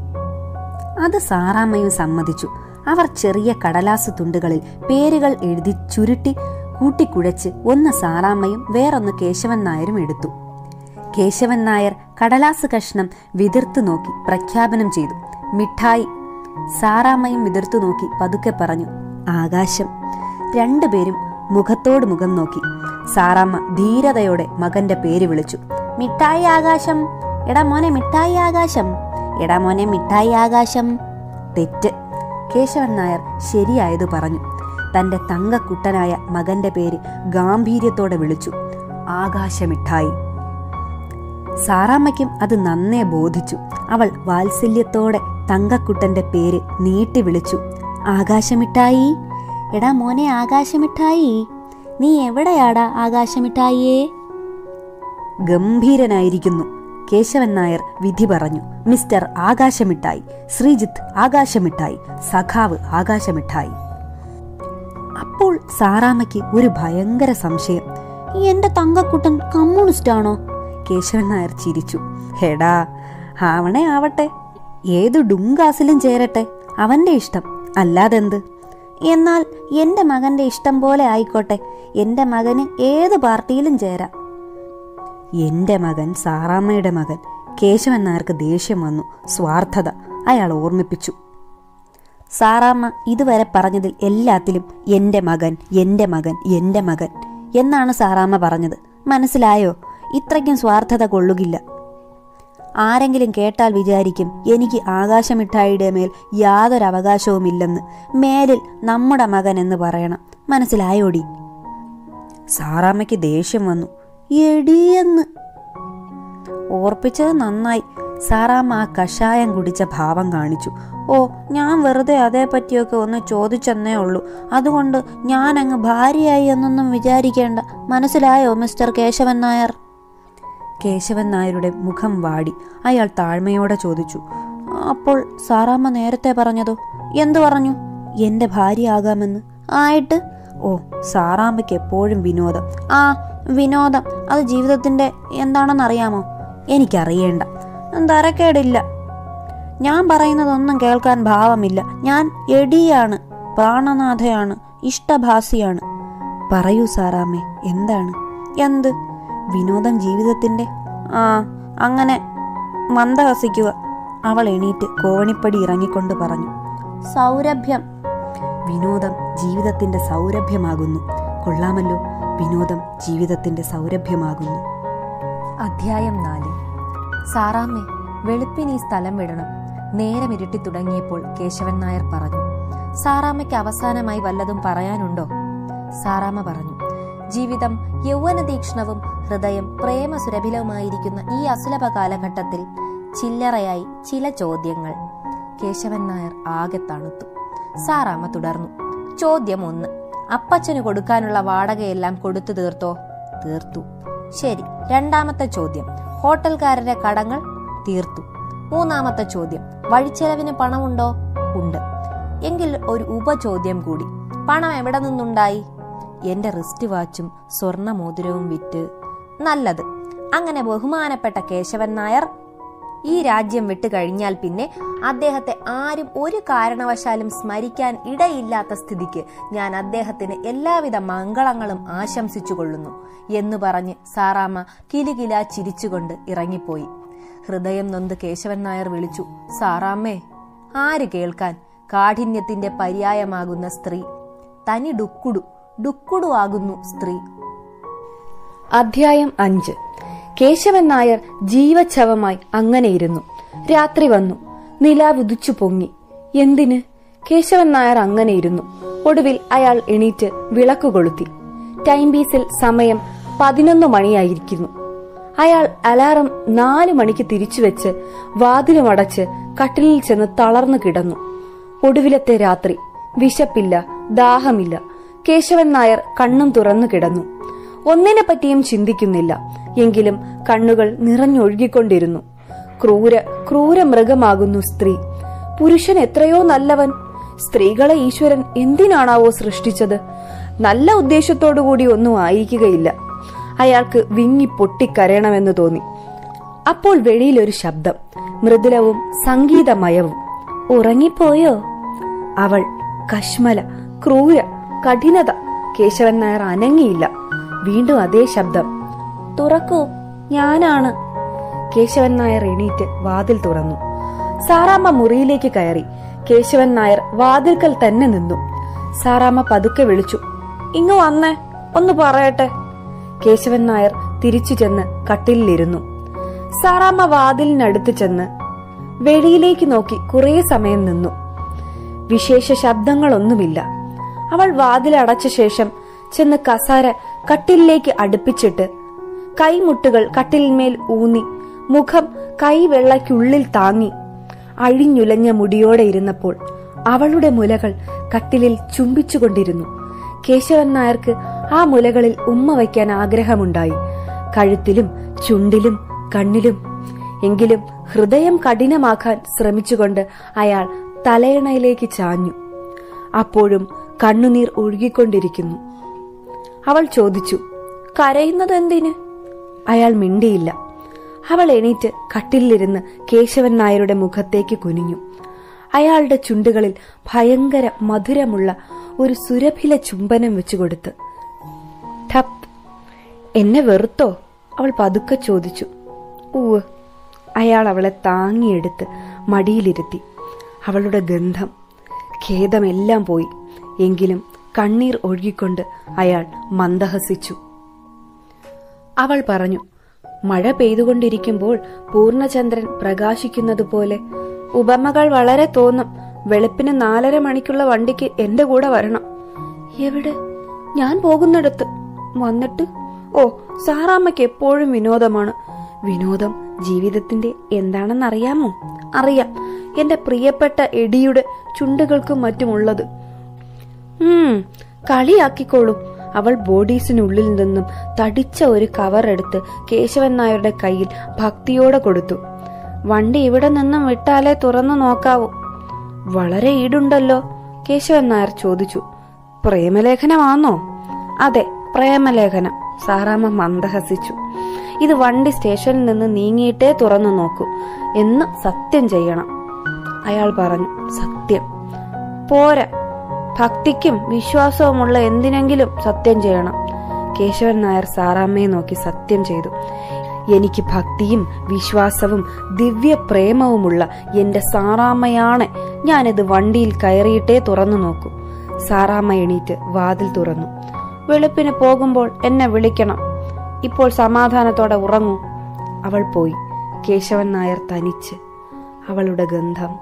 അത് സാറാമ്മയും സമ്മതിച്ചു അവർ ചെറിയ കടലാസ് തുണ്ടുകളിൽ പേരുകൾ എഴുതി ചുരുട്ടി കൂട്ടിക്കുഴച്ച് ഒന്ന് സാറാമ്മയും വേറൊന്ന് കേശവൻ നായരും എടുത്തു കേശവൻ നായർ കടലാസ് കഷ്ണം വിതിർത്തു നോക്കി പ്രഖ്യാപനം ചെയ്തു മിഠായി സാറാമ്മയും വിതിർത്തു നോക്കി പതുക്കെ പറഞ്ഞു ആകാശം രണ്ടുപേരും മുഖത്തോട് മുഖം നോക്കി സാറാമ്മ ധീരതയോടെ മകന്റെ പേര് വിളിച്ചു മിഠായി ആകാശം എടാ മോനെ മിഠായി ആകാശം എടാ മോനെ മിഠായി ആകാശം തെറ്റ് കേശവൻ നായർ ശരിയായത് പറഞ്ഞു തന്റെ തങ്കക്കുട്ടനായ മകന്റെ പേര് ഗാംഭീര്യത്തോടെ വിളിച്ചു ആകാശമിഠായി സാറാമ്മയ്ക്കും അത് നന്നേ ബോധിച്ചു അവൾ വാത്സല്യത്തോടെ തങ്കക്കുട്ടന്റെ പേര് നീട്ടി വിളിച്ചു ആകാശമിഠായി എടാ മോനെ ആകാശമിഠായി നീ എവിടെയാടാ ആകാശമിഠായിയേ ഗംഭീരനായിരിക്കുന്നു കേശവൻ നായർ വിധി പറഞ്ഞു മിസ്റ്റർ ആകാശമിഠായി ശ്രീജിത്ത് ആകാശമിഠായി സഖാവ് ആകാശമിഠായി അപ്പോൾ സാറാമ്മയ്ക്ക് ഒരു ഭയങ്കര സംശയം എന്റെ തങ്കക്കുട്ടൻ കമ്മ്യൂണിസ്റ്റ് ആണോ കേശവൻ നായർ ചിരിച്ചു ഹെടാ ആവണേ ആവട്ടെ ഏതു ഡുങ്കാസിലും ചേരട്ടെ അവന്റെ ഇഷ്ടം അല്ലാതെന്ത് എന്നാൽ എന്റെ മകന്റെ ഇഷ്ടം പോലെ ആയിക്കോട്ടെ എന്റെ മകന് ഏത് പാർട്ടിയിലും ചേരാം എന്റെ മകൻ സാറാമ്മയുടെ മകൻ കേശവൻ നായർക്ക് ദേഷ്യം വന്നു സ്വാർത്ഥത അയാൾ ഓർമ്മിപ്പിച്ചു സാറാമ്മ ഇതുവരെ പറഞ്ഞതിൽ എല്ലാത്തിലും എന്റെ മകൻ എന്റെ മകൻ എന്റെ മകൻ എന്നാണ് സാറാമ്മ പറഞ്ഞത് മനസ്സിലായോ ഇത്രയ്ക്കും സ്വാർത്ഥത കൊള്ളുകില്ല ആരെങ്കിലും കേട്ടാൽ വിചാരിക്കും എനിക്ക് ആകാശമിഠായിയുടെ മേൽ യാതൊരു അവകാശവുമില്ലെന്ന് മേലിൽ നമ്മുടെ മകൻ എന്ന് പറയണം മനസ്സിലായോടി സാറാമ്മയ്ക്ക് ദേഷ്യം വന്നു എടിയെന്ന് ഓർപ്പിച്ചത് നന്നായി സാറാമ്മ ആ കഷായം കുടിച്ച ഭാവം കാണിച്ചു ഓ ഞാൻ വെറുതെ അതേപ്പറ്റിയൊക്കെ ഒന്ന് ചോദിച്ചെന്നേ ഉള്ളൂ അതുകൊണ്ട് ഞാൻ അങ്ങ് ഭാര്യയായി എന്നൊന്നും വിചാരിക്കേണ്ട മനസ്സിലായോ മിസ്റ്റർ കേശവൻ നായർ കേശവൻ നായരുടെ മുഖം വാടി അയാൾ താഴ്മയോടെ ചോദിച്ചു അപ്പോൾ സാറാമ്മ നേരത്തെ പറഞ്ഞതോ എന്തു പറഞ്ഞു എന്റെ ഭാര്യ ആകാമെന്ന് ആയിട്ട് ഓ സാറാമ്മയ്ക്ക് എപ്പോഴും വിനോദം ആ വിനോദം അത് ജീവിതത്തിന്റെ എന്താണെന്നറിയാമോ എനിക്കറിയേണ്ട തരക്കേടില്ല ഞാൻ പറയുന്നതൊന്നും കേൾക്കാൻ ഭാവമില്ല ഞാൻ എടിയാണ് പ്രാണനാഥയാണ് ഇഷ്ടഭാസിയാണ് പറയൂ സാറാമ്മേ എന്താണ് എന്ത് വിനോദം ജീവിതത്തിന്റെ ആ അങ്ങനെ മന്ദഹസിക്കുക അവൾ എണീറ്റ് കോവണിപ്പടി ഇറങ്ങിക്കൊണ്ട് പറഞ്ഞു സൗരഭ്യം വിനോദം ജീവിതത്തിന്റെ സൗരഭ്യമാകുന്നു കൊള്ളാമല്ലോ വിനോദം ജീവിതത്തിന്റെ സൗരഭ്യമാകുന്നു അധ്യായം നാല് സാറാമ്മേ വെളുപ്പിന് ഈ സ്ഥലം വിടണം നേരം ഇരുട്ടി തുടങ്ങിയപ്പോൾ കേശവൻ നായർ പറഞ്ഞു സാറാമ്മയ്ക്ക് അവസാനമായി വല്ലതും പറയാനുണ്ടോ സാറാമ്മ പറഞ്ഞു ജീവിതം യൗവനതീക്ഷ്ണവും ഹൃദയം പ്രേമസുരഭിലവുമായിരിക്കുന്ന ഈ അസുലഭ കാലഘട്ടത്തിൽ ചില്ലറയായി ചില ചോദ്യങ്ങൾ കേശവൻ നായർ ആകെ തണുത്തു സാറാമ്മ തുടർന്നു ചോദ്യം ഒന്ന് അപ്പച്ചന് കൊടുക്കാനുള്ള വാടകയെല്ലാം കൊടുത്തു തീർത്തോ തീർത്തു ശരി രണ്ടാമത്തെ ചോദ്യം ഹോട്ടൽക്കാരന്റെ കടങ്ങൾ തീർത്തു മൂന്നാമത്തെ ചോദ്യം വഴിച്ചെലവിന് പണമുണ്ടോ ഉണ്ട് എങ്കിൽ ഒരു ഉപചോദ്യം കൂടി പണം എവിടെ നിന്നുണ്ടായി എന്റെ റിസ്റ്റ് വാച്ചും സ്വർണ്ണ മോതിരവും വിറ്റ് നല്ലത് അങ്ങനെ ബഹുമാനപ്പെട്ട കേശവൻ നായർ ഈ രാജ്യം വിട്ടു കഴിഞ്ഞാൽ പിന്നെ അദ്ദേഹത്തെ ആരും ഒരു കാരണവശാലും സ്മരിക്കാൻ ഇടയില്ലാത്ത സ്ഥിതിക്ക് ഞാൻ അദ്ദേഹത്തിന് എല്ലാവിധ മംഗളങ്ങളും ആശംസിച്ചു കൊള്ളുന്നു എന്ന് പറഞ്ഞ് സാറാമ്മ കിലുകില ചിരിച്ചുകൊണ്ട് ഇറങ്ങിപ്പോയി ഹൃദയം നൊന്ത് കേശവൻ നായർ വിളിച്ചു സാറാമ്മേ ആര് കേൾക്കാൻ കാഠിന്യത്തിന്റെ പര്യായമാകുന്ന സ്ത്രീ തനി ഡുക്കുടു ഡുക്കുടു ആകുന്നു സ്ത്രീ അധ്യായം അഞ്ച് കേശവൻ നായർ ജീവച്ഛവമായി അങ്ങനെയിരുന്നു രാത്രി വന്നു നിലാവുദിച്ചു പൊങ്ങി എന്തിന് കേശവൻ നായർ അങ്ങനെയിരുന്നു ഒടുവിൽ അയാൾ എണീറ്റ് വിളക്ക് കൊളുത്തി ടൈം പീസിൽ സമയം പതിനൊന്ന് മണിയായിരിക്കുന്നു അയാൾ അലാറം നാലു മണിക്ക് തിരിച്ചുവെച്ച് വാതിലുമടച്ച് കട്ടിലിൽ ചെന്ന് തളർന്നു കിടന്നു ഒടുവിലത്തെ രാത്രി വിശപ്പില്ല ദാഹമില്ല കേശവൻ നായർ കണ്ണും തുറന്നു കിടന്നു ഒന്നിനെ പറ്റിയും ചിന്തിക്കുന്നില്ല എങ്കിലും കണ്ണുകൾ നിറഞ്ഞൊഴുകിക്കൊണ്ടിരുന്നു ക്രൂര ക്രൂര മൃഗമാകുന്നു സ്ത്രീ പുരുഷൻ എത്രയോ നല്ലവൻ സ്ത്രീകളെ ഈശ്വരൻ എന്തിനാണാവോ സൃഷ്ടിച്ചത് നല്ല ഉദ്ദേശത്തോടുകൂടി ഒന്നും ആയിരിക്കുകയില്ല അയാൾക്ക് വിങ്ങി പൊട്ടിക്കരയണമെന്ന് തോന്നി അപ്പോൾ വെളിയിലൊരു ശബ്ദം മൃദുലവും സംഗീതമയവും ഉറങ്ങിപ്പോയോ അവൾ കശ്മല ക്രൂര കഠിനത കേശവൻ നായർ അനങ്ങിയില്ല വീണ്ടും അതേ ശബ്ദം തുറക്കൂ ഞാനാണ് കേശവൻ നായർ എണീറ്റ് വാതിൽ തുറന്നു സാറാമ്മ മുറിയിലേക്ക് കയറി കേശവൻ നായർ വാതിൽക്കൽ തന്നെ നിന്നു സാറാമ്മ പതുക്കെ വിളിച്ചു ഇങ്ങു വന്നേ ഒന്ന് പറയട്ടെ കേശവൻ നായർ തിരിച്ചു ചെന്ന് കട്ടിലിരുന്നു സാറാമ്മ വാതിലിനടുത്ത് ചെന്ന് വെളിയിലേക്ക് നോക്കി കുറേ സമയം നിന്നു വിശേഷ ശബ്ദങ്ങളൊന്നുമില്ല അവൾ വാതിലടച്ച ശേഷം ചെന്ന് കസാര കട്ടിലിലേക്ക് അടുപ്പിച്ചിട്ട് കൈമുട്ടുകൾ കട്ടിലിന്മേൽ ഊന്നി മുഖം കൈവെള്ളയ്ക്കുള്ളിൽ താങ്ങി അഴിഞ്ഞുലഞ്ഞ മുടിയോടെ ഇരുന്നപ്പോൾ അവളുടെ മുലകൾ കട്ടിലിൽ ചുംബിച്ചുകൊണ്ടിരുന്നു കേശവൻ നായർക്ക് ആ മുലകളിൽ ഉമ്മ വയ്ക്കാൻ ആഗ്രഹമുണ്ടായി കഴുത്തിലും ചുണ്ടിലും കണ്ണിലും എങ്കിലും ഹൃദയം കഠിനമാക്കാൻ ശ്രമിച്ചുകൊണ്ട് അയാൾ തലയണയിലേക്ക് ചാഞ്ഞു അപ്പോഴും കണ്ണുനീർ ഒഴുകിക്കൊണ്ടിരിക്കുന്നു അവൾ ചോദിച്ചു കരയുന്നത് എന്തിന് അയാൾ മിണ്ടിയില്ല അവൾ എണീറ്റ് കട്ടിലിരുന്ന് കേശവൻ നായരുടെ മുഖത്തേക്ക് കുനിഞ്ഞു അയാളുടെ ചുണ്ടുകളിൽ ഭയങ്കര മധുരമുള്ള ഒരു സുരഭില ചുംബനം വെച്ചുകൊടുത്ത് ഠപ്പ് എന്നെ വെറുത്തോ അവൾ പതുക്കെ ചോദിച്ചു ഊവ് അയാൾ അവളെ താങ്ങിയെടുത്ത് മടിയിലിരുത്തി അവളുടെ ഗന്ധം ഖേദമെല്ലാം പോയി എങ്കിലും കണ്ണീർ ഒഴുകിക്കൊണ്ട് അയാൾ മന്ദഹസിച്ചു അവൾ പറഞ്ഞു മഴ പെയ്തുകൊണ്ടിരിക്കുമ്പോൾ പൂർണ്ണചന്ദ്രൻ പ്രകാശിക്കുന്നതുപോലെ ഉപമകൾ വളരെ തോന്നും വെളുപ്പിന് നാലര മണിക്കുള്ള വണ്ടിക്ക് എന്റെ കൂടെ വരണം എവിടെ ഞാൻ പോകുന്നിടത്ത് വന്നിട്ട് ഓ സാറാമ്മയ്ക്ക് എപ്പോഴും വിനോദമാണ് വിനോദം ജീവിതത്തിന്റെ എന്താണെന്നറിയാമോ അറിയാം എന്റെ പ്രിയപ്പെട്ട എടിയുടെ ചുണ്ടുകൾക്കും മറ്റുമുള്ളത് ഉം കളിയാക്കിക്കോളൂ അവൾ ബോഡീസിനുള്ളിൽ നിന്നും തടിച്ച ഒരു കവർ എടുത്ത് കേശവൻ നായരുടെ കയ്യിൽ ഭക്തിയോടെ കൊടുത്തു വണ്ടി ഇവിടെ നിന്നും വിട്ടാലേ തുറന്നു നോക്കാവൂ വളരെ ഈടുണ്ടല്ലോ കേശവൻ നായർ ചോദിച്ചു പ്രേമലേഖനമാണോ അതെ പ്രേമലേഖനം സാറാമ്മ മന്ദഹസിച്ചു ഇത് വണ്ടി സ്റ്റേഷനിൽ നിന്ന് നീങ്ങിയിട്ടേ തുറന്നു നോക്കൂ എന്ന് സത്യം ചെയ്യണം അയാൾ പറഞ്ഞു സത്യം പോരാ ഭക്തിക്കും വിശ്വാസവുമുള്ള എന്തിനെങ്കിലും സത്യം ചെയ്യണം കേശവൻ നായർ സാറാമ്മയെ നോക്കി സത്യം ചെയ്തു എനിക്ക് ഭക്തിയും വിശ്വാസവും ദിവ്യ പ്രേമവുമുള്ള എന്റെ സാറാമ്മയാണ് ഞാനിത് വണ്ടിയിൽ കയറിയിട്ടേ തുറന്നു നോക്കൂ സാറാമ്മ എണീറ്റ് വാതിൽ തുറന്നു വെളുപ്പിന് പോകുമ്പോൾ എന്നെ വിളിക്കണം ഇപ്പോൾ സമാധാനത്തോടെ ഉറങ്ങൂ അവൾ പോയി കേശവൻ നായർ തനിച്ച് അവളുടെ ഗന്ധം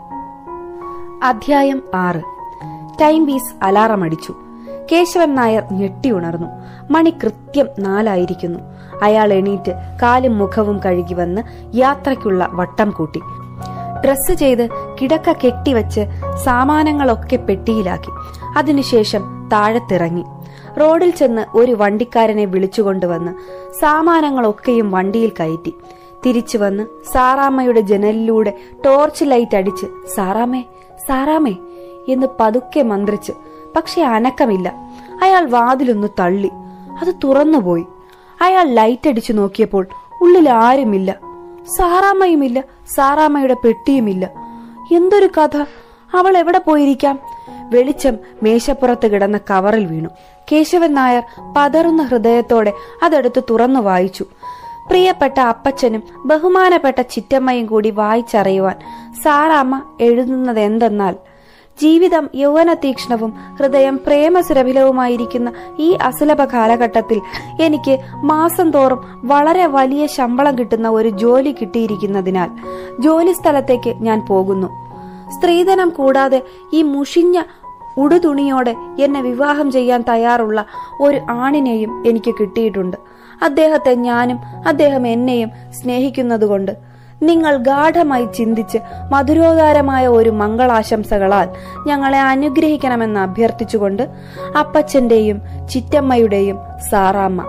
അധ്യായം ആറ് ടൈം പീസ് അലാറം അടിച്ചു കേശവൻ നായർ ഞെട്ടി ഉണർന്നു മണി കൃത്യം നാലായിരിക്കുന്നു അയാൾ എണീറ്റ് കാലും മുഖവും കഴുകി വന്ന് യാത്രയ്ക്കുള്ള വട്ടം കൂട്ടി ഡ്രസ്സ് ചെയ്ത് കിടക്ക കെട്ടിവച്ച് സാമാനങ്ങളൊക്കെ പെട്ടിയിലാക്കി അതിനുശേഷം താഴത്തിറങ്ങി റോഡിൽ ചെന്ന് ഒരു വണ്ടിക്കാരനെ വിളിച്ചുകൊണ്ടുവന്ന് സാമാനങ്ങളൊക്കെയും വണ്ടിയിൽ കയറ്റി തിരിച്ചു വന്ന് സാറാമ്മയുടെ ജനലിലൂടെ ടോർച്ച് ലൈറ്റ് അടിച്ച് സാറാമേ സാറാമേ എന്ന് പതുക്കെ മന്ത്രിച്ച് പക്ഷെ അനക്കമില്ല അയാൾ വാതിലൊന്ന് തള്ളി അത് തുറന്നുപോയി അയാൾ ലൈറ്റ് അടിച്ചു നോക്കിയപ്പോൾ ഉള്ളിൽ ആരുമില്ല സാറാമ്മയുമില്ല സാറാമ്മയുടെ പെട്ടിയുമില്ല എന്തൊരു കഥ അവൾ എവിടെ പോയിരിക്കാം വെളിച്ചം മേശപ്പുറത്ത് കിടന്ന കവറിൽ വീണു കേശവൻ നായർ പതറുന്ന ഹൃദയത്തോടെ അതെടുത്ത് തുറന്നു വായിച്ചു പ്രിയപ്പെട്ട അപ്പച്ചനും ബഹുമാനപ്പെട്ട ചിറ്റമ്മയും കൂടി വായിച്ചറിയുവാൻ സാറാമ്മ എഴുതുന്നത് എന്തെന്നാൽ ജീവിതം യൗവന തീക്ഷ്ണവും ഹൃദയം പ്രേമസുരഭിലവുമായിരിക്കുന്ന ഈ അസുലഭ കാലഘട്ടത്തിൽ എനിക്ക് മാസം തോറും വളരെ വലിയ ശമ്പളം കിട്ടുന്ന ഒരു ജോലി കിട്ടിയിരിക്കുന്നതിനാൽ ജോലി സ്ഥലത്തേക്ക് ഞാൻ പോകുന്നു സ്ത്രീധനം കൂടാതെ ഈ മുഷിഞ്ഞ ഉടുതുണിയോടെ എന്നെ വിവാഹം ചെയ്യാൻ തയ്യാറുള്ള ഒരു ആണിനെയും എനിക്ക് കിട്ടിയിട്ടുണ്ട് അദ്ദേഹത്തെ ഞാനും അദ്ദേഹം എന്നെയും സ്നേഹിക്കുന്നതുകൊണ്ട് നിങ്ങൾ ഗാഠമായി ചിന്തിച്ച് മധുരോദാരമായ ഒരു മംഗളാശംസകളാൽ ഞങ്ങളെ അനുഗ്രഹിക്കണമെന്ന് അഭ്യർത്ഥിച്ചുകൊണ്ട് അപ്പച്ചന്റെയും ചിറ്റമ്മയുടെയും സാറാമ്മ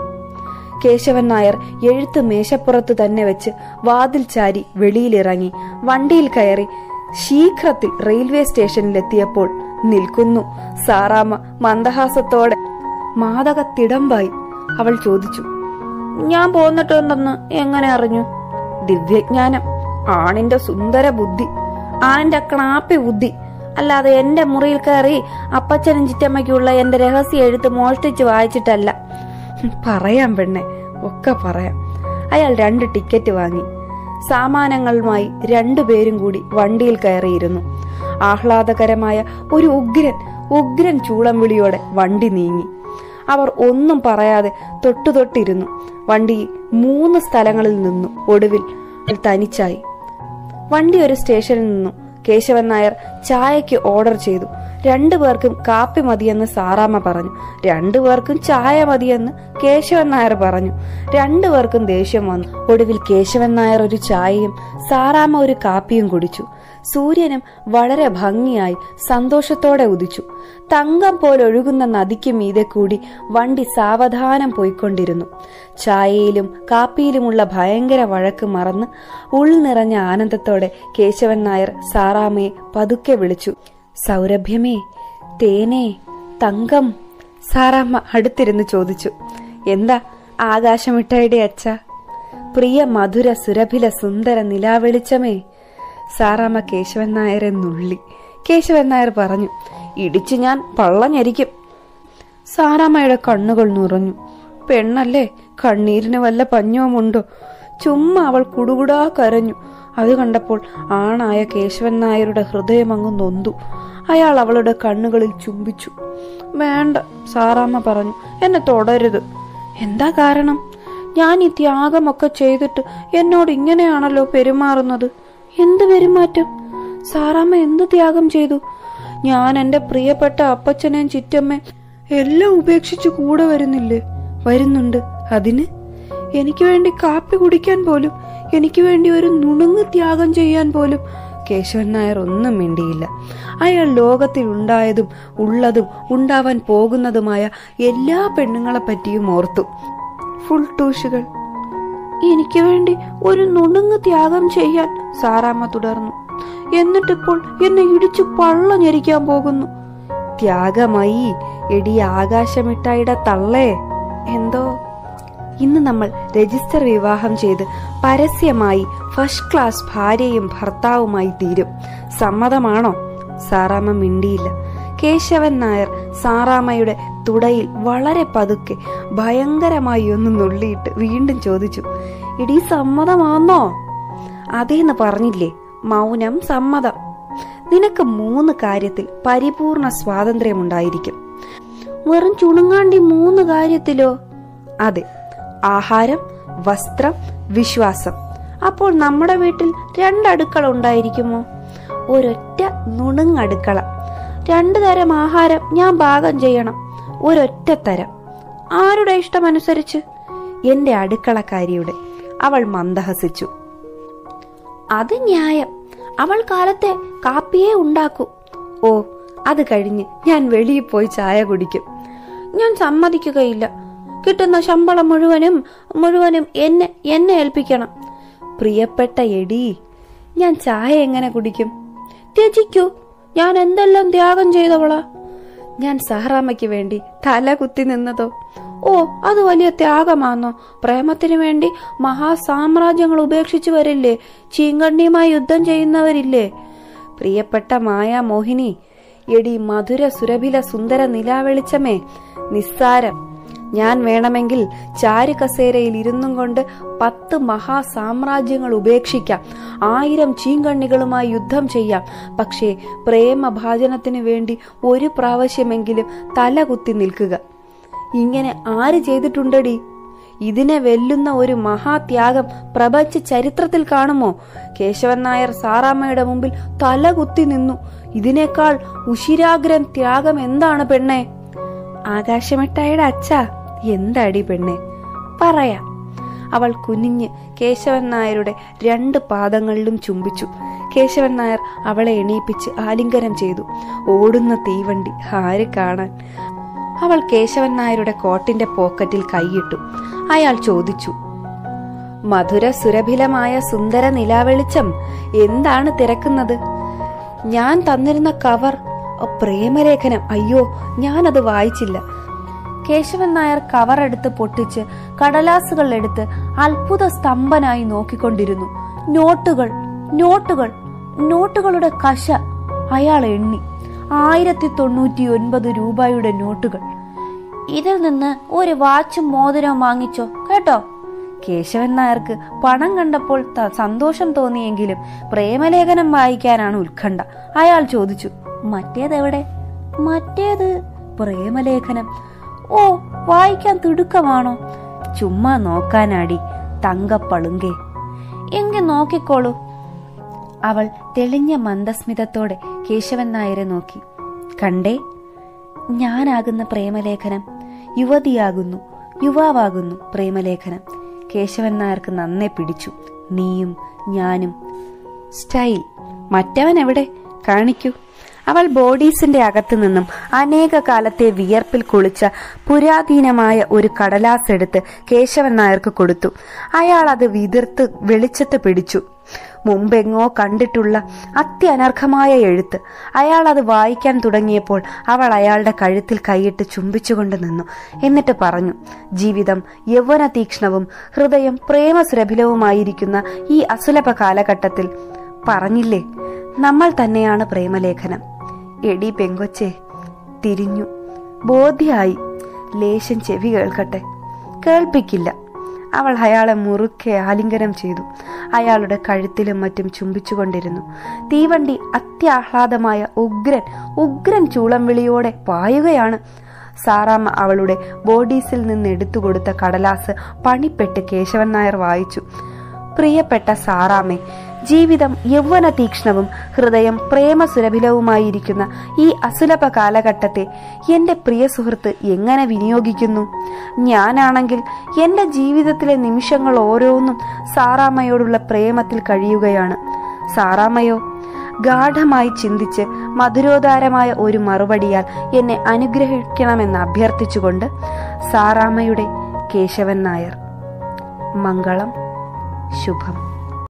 കേശവൻ നായർ എഴുത്ത് മേശപ്പുറത്ത് തന്നെ വെച്ച് വാതിൽ ചാരി വെളിയിലിറങ്ങി വണ്ടിയിൽ കയറി ശീഘ്രത്തിൽ റെയിൽവേ സ്റ്റേഷനിലെത്തിയപ്പോൾ നിൽക്കുന്നു സാറാമ്മ മന്ദഹാസത്തോടെ മാതക തിടമ്പായി അവൾ ചോദിച്ചു ഞാൻ പോന്നിട്ടുണ്ടെന്ന് എങ്ങനെ അറിഞ്ഞു ദിവ്യജ്ഞാനം ആണിന്റെ സുന്ദര ബുദ്ധി ആണിന്റെ ക്ലാപ്പി ബുദ്ധി അല്ലാതെ എന്റെ മുറിയിൽ കയറി അപ്പച്ചനും ചിറ്റമ്മയ്ക്കുള്ള എന്റെ രഹസ്യ എഴുത്ത് മോഷ്ടിച്ച് വായിച്ചിട്ടല്ല ഹും, പറയാം പെണ്ണെ ഒക്കെ പറയാം അയാൾ രണ്ട് ടിക്കറ്റ് വാങ്ങി സാമാനങ്ങളുമായി രണ്ടുപേരും കൂടി വണ്ടിയിൽ കയറിയിരുന്നു ആഹ്ലാദകരമായ ഒരു ഉഗ്രൻ ഉഗ്രൻ ചൂളം വിളിയോടെ വണ്ടി നീങ്ങി അവർ ഒന്നും പറയാതെ തൊട്ടു തൊട്ടിരുന്നു വണ്ടി മൂന്ന് സ്ഥലങ്ങളിൽ നിന്നു ഒടുവിൽ തനിച്ചായി വണ്ടി ഒരു സ്റ്റേഷനിൽ നിന്നു കേശവൻ നായർ ചായക്ക് ഓർഡർ ചെയ്തു രണ്ടു പേർക്കും കാപ്പി മതിയെന്ന് സാറാമ്മ പറഞ്ഞു രണ്ടു പേർക്കും ചായ മതിയെന്ന് കേശവൻ നായർ പറഞ്ഞു രണ്ടു പേർക്കും ദേഷ്യം വന്നു ഒടുവിൽ കേശവൻ നായർ ഒരു ചായയും സാറാമ്മ ഒരു കാപ്പിയും കുടിച്ചു സൂര്യനും വളരെ ഭംഗിയായി സന്തോഷത്തോടെ ഉദിച്ചു തങ്കം പോലൊഴുകുന്ന നദിക്ക് മീതെ കൂടി വണ്ടി സാവധാനം പോയിക്കൊണ്ടിരുന്നു ചായയിലും കാപ്പിയിലുമുള്ള ഭയങ്കര വഴക്ക് മറന്ന് ഉൾനിറഞ്ഞ ആനന്ദത്തോടെ കേശവൻ നായർ സാറാമ്മയെ പതുക്കെ വിളിച്ചു സൗരഭ്യമേ തേനേ തങ്കം സാറാമ്മ അടുത്തിരുന്ന് ചോദിച്ചു എന്താ ആകാശമിട്ടായുടെ അച്ഛ പ്രിയ മധുര സുരഭില സുന്ദര നിലാവെളിച്ചമേ സാറാമ്മ കേശവൻ നായരെ നുള്ളി കേശവൻ നായർ പറഞ്ഞു ഇടിച്ചു ഞാൻ പള്ളഞ്ഞരിക്കും സാറാമ്മയുടെ കണ്ണുകൾ നിറഞ്ഞു പെണ്ണല്ലേ കണ്ണീരിന് വല്ല പഞ്ഞവുമുണ്ടോ ചുമ്മാ അവൾ കുടുകുടാ കരഞ്ഞു അത് കണ്ടപ്പോൾ ആണായ കേശവൻ നായരുടെ ഹൃദയം അങ്ങ് നൊന്തു അയാൾ അവളുടെ കണ്ണുകളിൽ ചുംബിച്ചു വേണ്ട സാറാമ്മ പറഞ്ഞു എന്നെ തുടരുത് എന്താ കാരണം ഞാൻ ഈ ത്യാഗമൊക്കെ ചെയ്തിട്ട് എന്നോട് ഇങ്ങനെയാണല്ലോ പെരുമാറുന്നത് എന്ത് പെരുമാറ്റം സാറാമ്മ എന്ത് ത്യാഗം ചെയ്തു ഞാൻ എന്റെ പ്രിയപ്പെട്ട അപ്പച്ചനെയും ചിറ്റമ്മയും എല്ലാം ഉപേക്ഷിച്ച് കൂടെ വരുന്നില്ലേ വരുന്നുണ്ട് അതിന് എനിക്ക് വേണ്ടി കാപ്പി കുടിക്കാൻ പോലും എനിക്ക് വേണ്ടി ഒരു നുണുങ്ങ് ത്യാഗം ചെയ്യാൻ പോലും കേശവൻ നായർ ഒന്നും മിണ്ടിയില്ല അയാൾ ലോകത്തിൽ ഉണ്ടായതും ഉള്ളതും ഉണ്ടാവാൻ പോകുന്നതുമായ എല്ലാ പെണ്ണുങ്ങളെ പറ്റിയും ഓർത്തു ഫുൾ ടൂഷുകൾ എനിക്ക് വേണ്ടി ഒരു നുണുങ്ങ് ത്യാഗം ചെയ്യാൻ സാറാമ്മ തുടർന്നു എന്നിട്ടിപ്പോൾ എന്നെ ഇടിച്ചു പള്ള ഞെരിക്കാൻ പോകുന്നു ത്യാഗമായി എടി ആകാശമിട്ടായിട തള്ളേ എന്തോ ഇന്ന് നമ്മൾ രജിസ്റ്റർ വിവാഹം ചെയ്ത് പരസ്യമായി ഫസ്റ്റ് ക്ലാസ് ഭാര്യയും ഭർത്താവുമായി തീരും സമ്മതമാണോ സാറാമ്മ മിണ്ടിയില്ല കേശവൻ നായർ സാറാമ്മയുടെ തുടയിൽ വളരെ പതുക്കെ ഭയങ്കരമായി ഒന്ന് നുള്ളിയിട്ട് വീണ്ടും ചോദിച്ചു ഇടീ സമ്മതമാന്നോ അതേന്ന് പറഞ്ഞില്ലേ മൗനം സമ്മതം നിനക്ക് മൂന്ന് കാര്യത്തിൽ പരിപൂർണ സ്വാതന്ത്ര്യമുണ്ടായിരിക്കും വെറും ചുണുങ്ങാണ്ടി മൂന്ന് കാര്യത്തിലോ അതെ ആഹാരം വസ്ത്രം വിശ്വാസം അപ്പോൾ നമ്മുടെ വീട്ടിൽ രണ്ടടുക്കള ഉണ്ടായിരിക്കുമോ ഒരൊറ്റ നുണുങ്ങടുക്കള രണ്ടു തരം ആഹാരം ഞാൻ പാകം ചെയ്യണം ഒരൊറ്റ തരം ആരുടെ ഇഷ്ടമനുസരിച്ച് എന്റെ അടുക്കളക്കാരിയുടെ അവൾ മന്ദഹസിച്ചു അത് ന്യായം അവൾ കാലത്തെ കാപ്പിയേ ഉണ്ടാക്കൂ ഓ അത് കഴിഞ്ഞ് ഞാൻ വെളിയിൽ പോയി ചായ കുടിക്കും ഞാൻ സമ്മതിക്കുകയില്ല കിട്ടുന്ന ശമ്പളം മുഴുവനും മുഴുവനും എന്നെ എന്നെ ഏൽപ്പിക്കണം പ്രിയപ്പെട്ട എടി ഞാൻ ചായ എങ്ങനെ കുടിക്കും ത്യജിക്കൂ ഞാൻ എന്തെല്ലാം ത്യാഗം ചെയ്തവളാ ഞാൻ സഹറാമയ്ക്ക് വേണ്ടി തല കുത്തി നിന്നതോ ഓ അത് വലിയ ത്യാഗമാണോ പ്രേമത്തിനു വേണ്ടി മഹാസാമ്രാജ്യങ്ങൾ ഉപേക്ഷിച്ചു വരില്ലേ ചീങ്കണ്ണിയുമായി യുദ്ധം ചെയ്യുന്നവരില്ലേ പ്രിയപ്പെട്ട മായ മോഹിനി എടി മധുര സുരഭില സുന്ദര നിലാവെളിച്ചമേ നിസ്സാരം ഞാൻ വേണമെങ്കിൽ ചാരുകസേരയിൽ ഇരുന്നും കൊണ്ട് പത്ത് മഹാസാമ്രാജ്യങ്ങൾ ഉപേക്ഷിക്കാം ആയിരം ചീങ്കണ്ണികളുമായി യുദ്ധം ചെയ്യാം പക്ഷേ പ്രേമഭാജനത്തിന് വേണ്ടി ഒരു പ്രാവശ്യമെങ്കിലും തല കുത്തി നിൽക്കുക ഇങ്ങനെ ആര് ചെയ്തിട്ടുണ്ടടി ഇതിനെ വെല്ലുന്ന ഒരു മഹാത്യാഗം പ്രപഞ്ച ചരിത്രത്തിൽ കാണുമോ കേശവൻ നായർ സാറാമ്മയുടെ മുമ്പിൽ തല കുത്തി നിന്നു ഇതിനേക്കാൾ ഉശിരാഗ്രം ത്യാഗം എന്താണ് പെണ്ണെ ആകാശമിട്ടായുടെ അച്ഛ എന്താടി പെണ്ണെ പറയാം അവൾ കുനിഞ്ഞ് കേശവൻ നായരുടെ രണ്ട് പാദങ്ങളിലും ചുംബിച്ചു കേശവൻ നായർ അവളെ എണീപ്പിച്ച് ആലിംഗനം ചെയ്തു ഓടുന്ന തീവണ്ടി ആര് കാണാൻ അവൾ കേശവൻ നായരുടെ കോട്ടിന്റെ പോക്കറ്റിൽ കൈയിട്ടു അയാൾ ചോദിച്ചു മധുര സുരഭിലമായ സുന്ദര നിലാവെളിച്ചം എന്താണ് തിരക്കുന്നത് ഞാൻ തന്നിരുന്ന കവർ ഓ, പ്രേമലേഖനം അയ്യോ ഞാനത് വായിച്ചില്ല കേശവൻ നായർ കവർ എടുത്ത് പൊട്ടിച്ച് കടലാസുകൾ എടുത്ത് അത്ഭുത സ്തംഭനായി നോക്കിക്കൊണ്ടിരുന്നു നോട്ടുകൾ നോട്ടുകൾ നോട്ടുകളുടെ കശ അയാൾ എണ്ണി ആയിരത്തി തൊണ്ണൂറ്റി ഒൻപത് രൂപയുടെ നോട്ടുകൾ ഇതിൽ നിന്ന് ഒരു വാച്ചും മോതിരവും വാങ്ങിച്ചോ കേട്ടോ കേശവൻ നായർക്ക് പണം കണ്ടപ്പോൾ ത- സന്തോഷം തോന്നിയെങ്കിലും പ്രേമലേഖനം വായിക്കാനാണ് ഉത്കണ്ഠ അയാൾ ചോദിച്ചു മറ്റേതെവിടെ മറ്റേത് പ്രേമലേഖനം ഓ വായിക്കാൻ തിടുക്കമാണോ ചുമ്മാ നോക്കാനാടി തങ്കപ്പളുങ്കേ എങ്കിൽ നോക്കിക്കോളൂ അവൾ തെളിഞ്ഞ മന്ദസ്മിതത്തോടെ കേശവൻ നായരെ നോക്കി കണ്ടേ ഞാനാകുന്ന പ്രേമലേഖനം യുവതിയാകുന്നു യുവാവാകുന്നു പ്രേമലേഖനം കേശവൻ നായർക്ക് നന്നെ പിടിച്ചു നീയും ഞാനും സ്റ്റൈൽ മറ്റവൻ എവിടെ കാണിക്കൂ അവൾ ബോഡീസിന്റെ അകത്തു നിന്നും അനേക കാലത്തെ വിയർപ്പിൽ കുളിച്ച പുരാതീനമായ ഒരു കടലാസ് എടുത്ത് കേശവൻ നായർക്ക് കൊടുത്തു അയാൾ അത് വിതിർത്ത് വെളിച്ചത്ത് പിടിച്ചു മുമ്പെങ്ങോ കണ്ടിട്ടുള്ള അത്യനർഘമായ എഴുത്ത് അയാൾ അത് വായിക്കാൻ തുടങ്ങിയപ്പോൾ അവൾ അയാളുടെ കഴുത്തിൽ കൈയിട്ട് ചുംബിച്ചുകൊണ്ട് നിന്നു എന്നിട്ട് പറഞ്ഞു ജീവിതം യൗവന തീക്ഷ്ണവും ഹൃദയം പ്രേമസുരഭിലവുമായിരിക്കുന്ന ഈ അസുലഭ കാലഘട്ടത്തിൽ പറഞ്ഞില്ലേ നമ്മൾ തന്നെയാണ് പ്രേമലേഖനം എടി പെങ്കൊച്ചെ തിരിഞ്ഞു ബോധ്യായി ലേശം ചെവി കേൾക്കട്ടെ കേൾപ്പിക്കില്ല അവൾ അയാളെ മുറുക്കെ ആലിംഗനം ചെയ്തു അയാളുടെ കഴുത്തിലും മറ്റും ചുംബിച്ചുകൊണ്ടിരുന്നു തീവണ്ടി അത്യാഹ്ലാദമായ ഉഗ്രൻ ഉഗ്രൻ ചൂളം വിളിയോടെ പായുകയാണ് സാറാമ്മ അവളുടെ ബോഡീസിൽ നിന്ന് എടുത്തുകൊടുത്ത കടലാസ് പണിപ്പെട്ട് കേശവൻ നായർ വായിച്ചു പ്രിയപ്പെട്ട സാറാമ്മേ ജീവിതം യൗവന തീക്ഷ്ണവും ഹൃദയം പ്രേമസുരഭിലവുമായിരിക്കുന്ന ഈ അസുലഭ കാലഘട്ടത്തെ എന്റെ പ്രിയ സുഹൃത്ത് എങ്ങനെ വിനിയോഗിക്കുന്നു ഞാനാണെങ്കിൽ എന്റെ ജീവിതത്തിലെ നിമിഷങ്ങൾ ഓരോന്നും സാറാമ്മയോടുള്ള പ്രേമത്തിൽ കഴിയുകയാണ് സാറാമ്മയോ ഗാഠമായി ചിന്തിച്ച് മധുരോദാരമായ ഒരു മറുപടിയാൽ എന്നെ അനുഗ്രഹിക്കണമെന്ന് അഭ്യർത്ഥിച്ചുകൊണ്ട് സാറാമ്മയുടെ കേശവൻ നായർ മംഗളം ശുഭം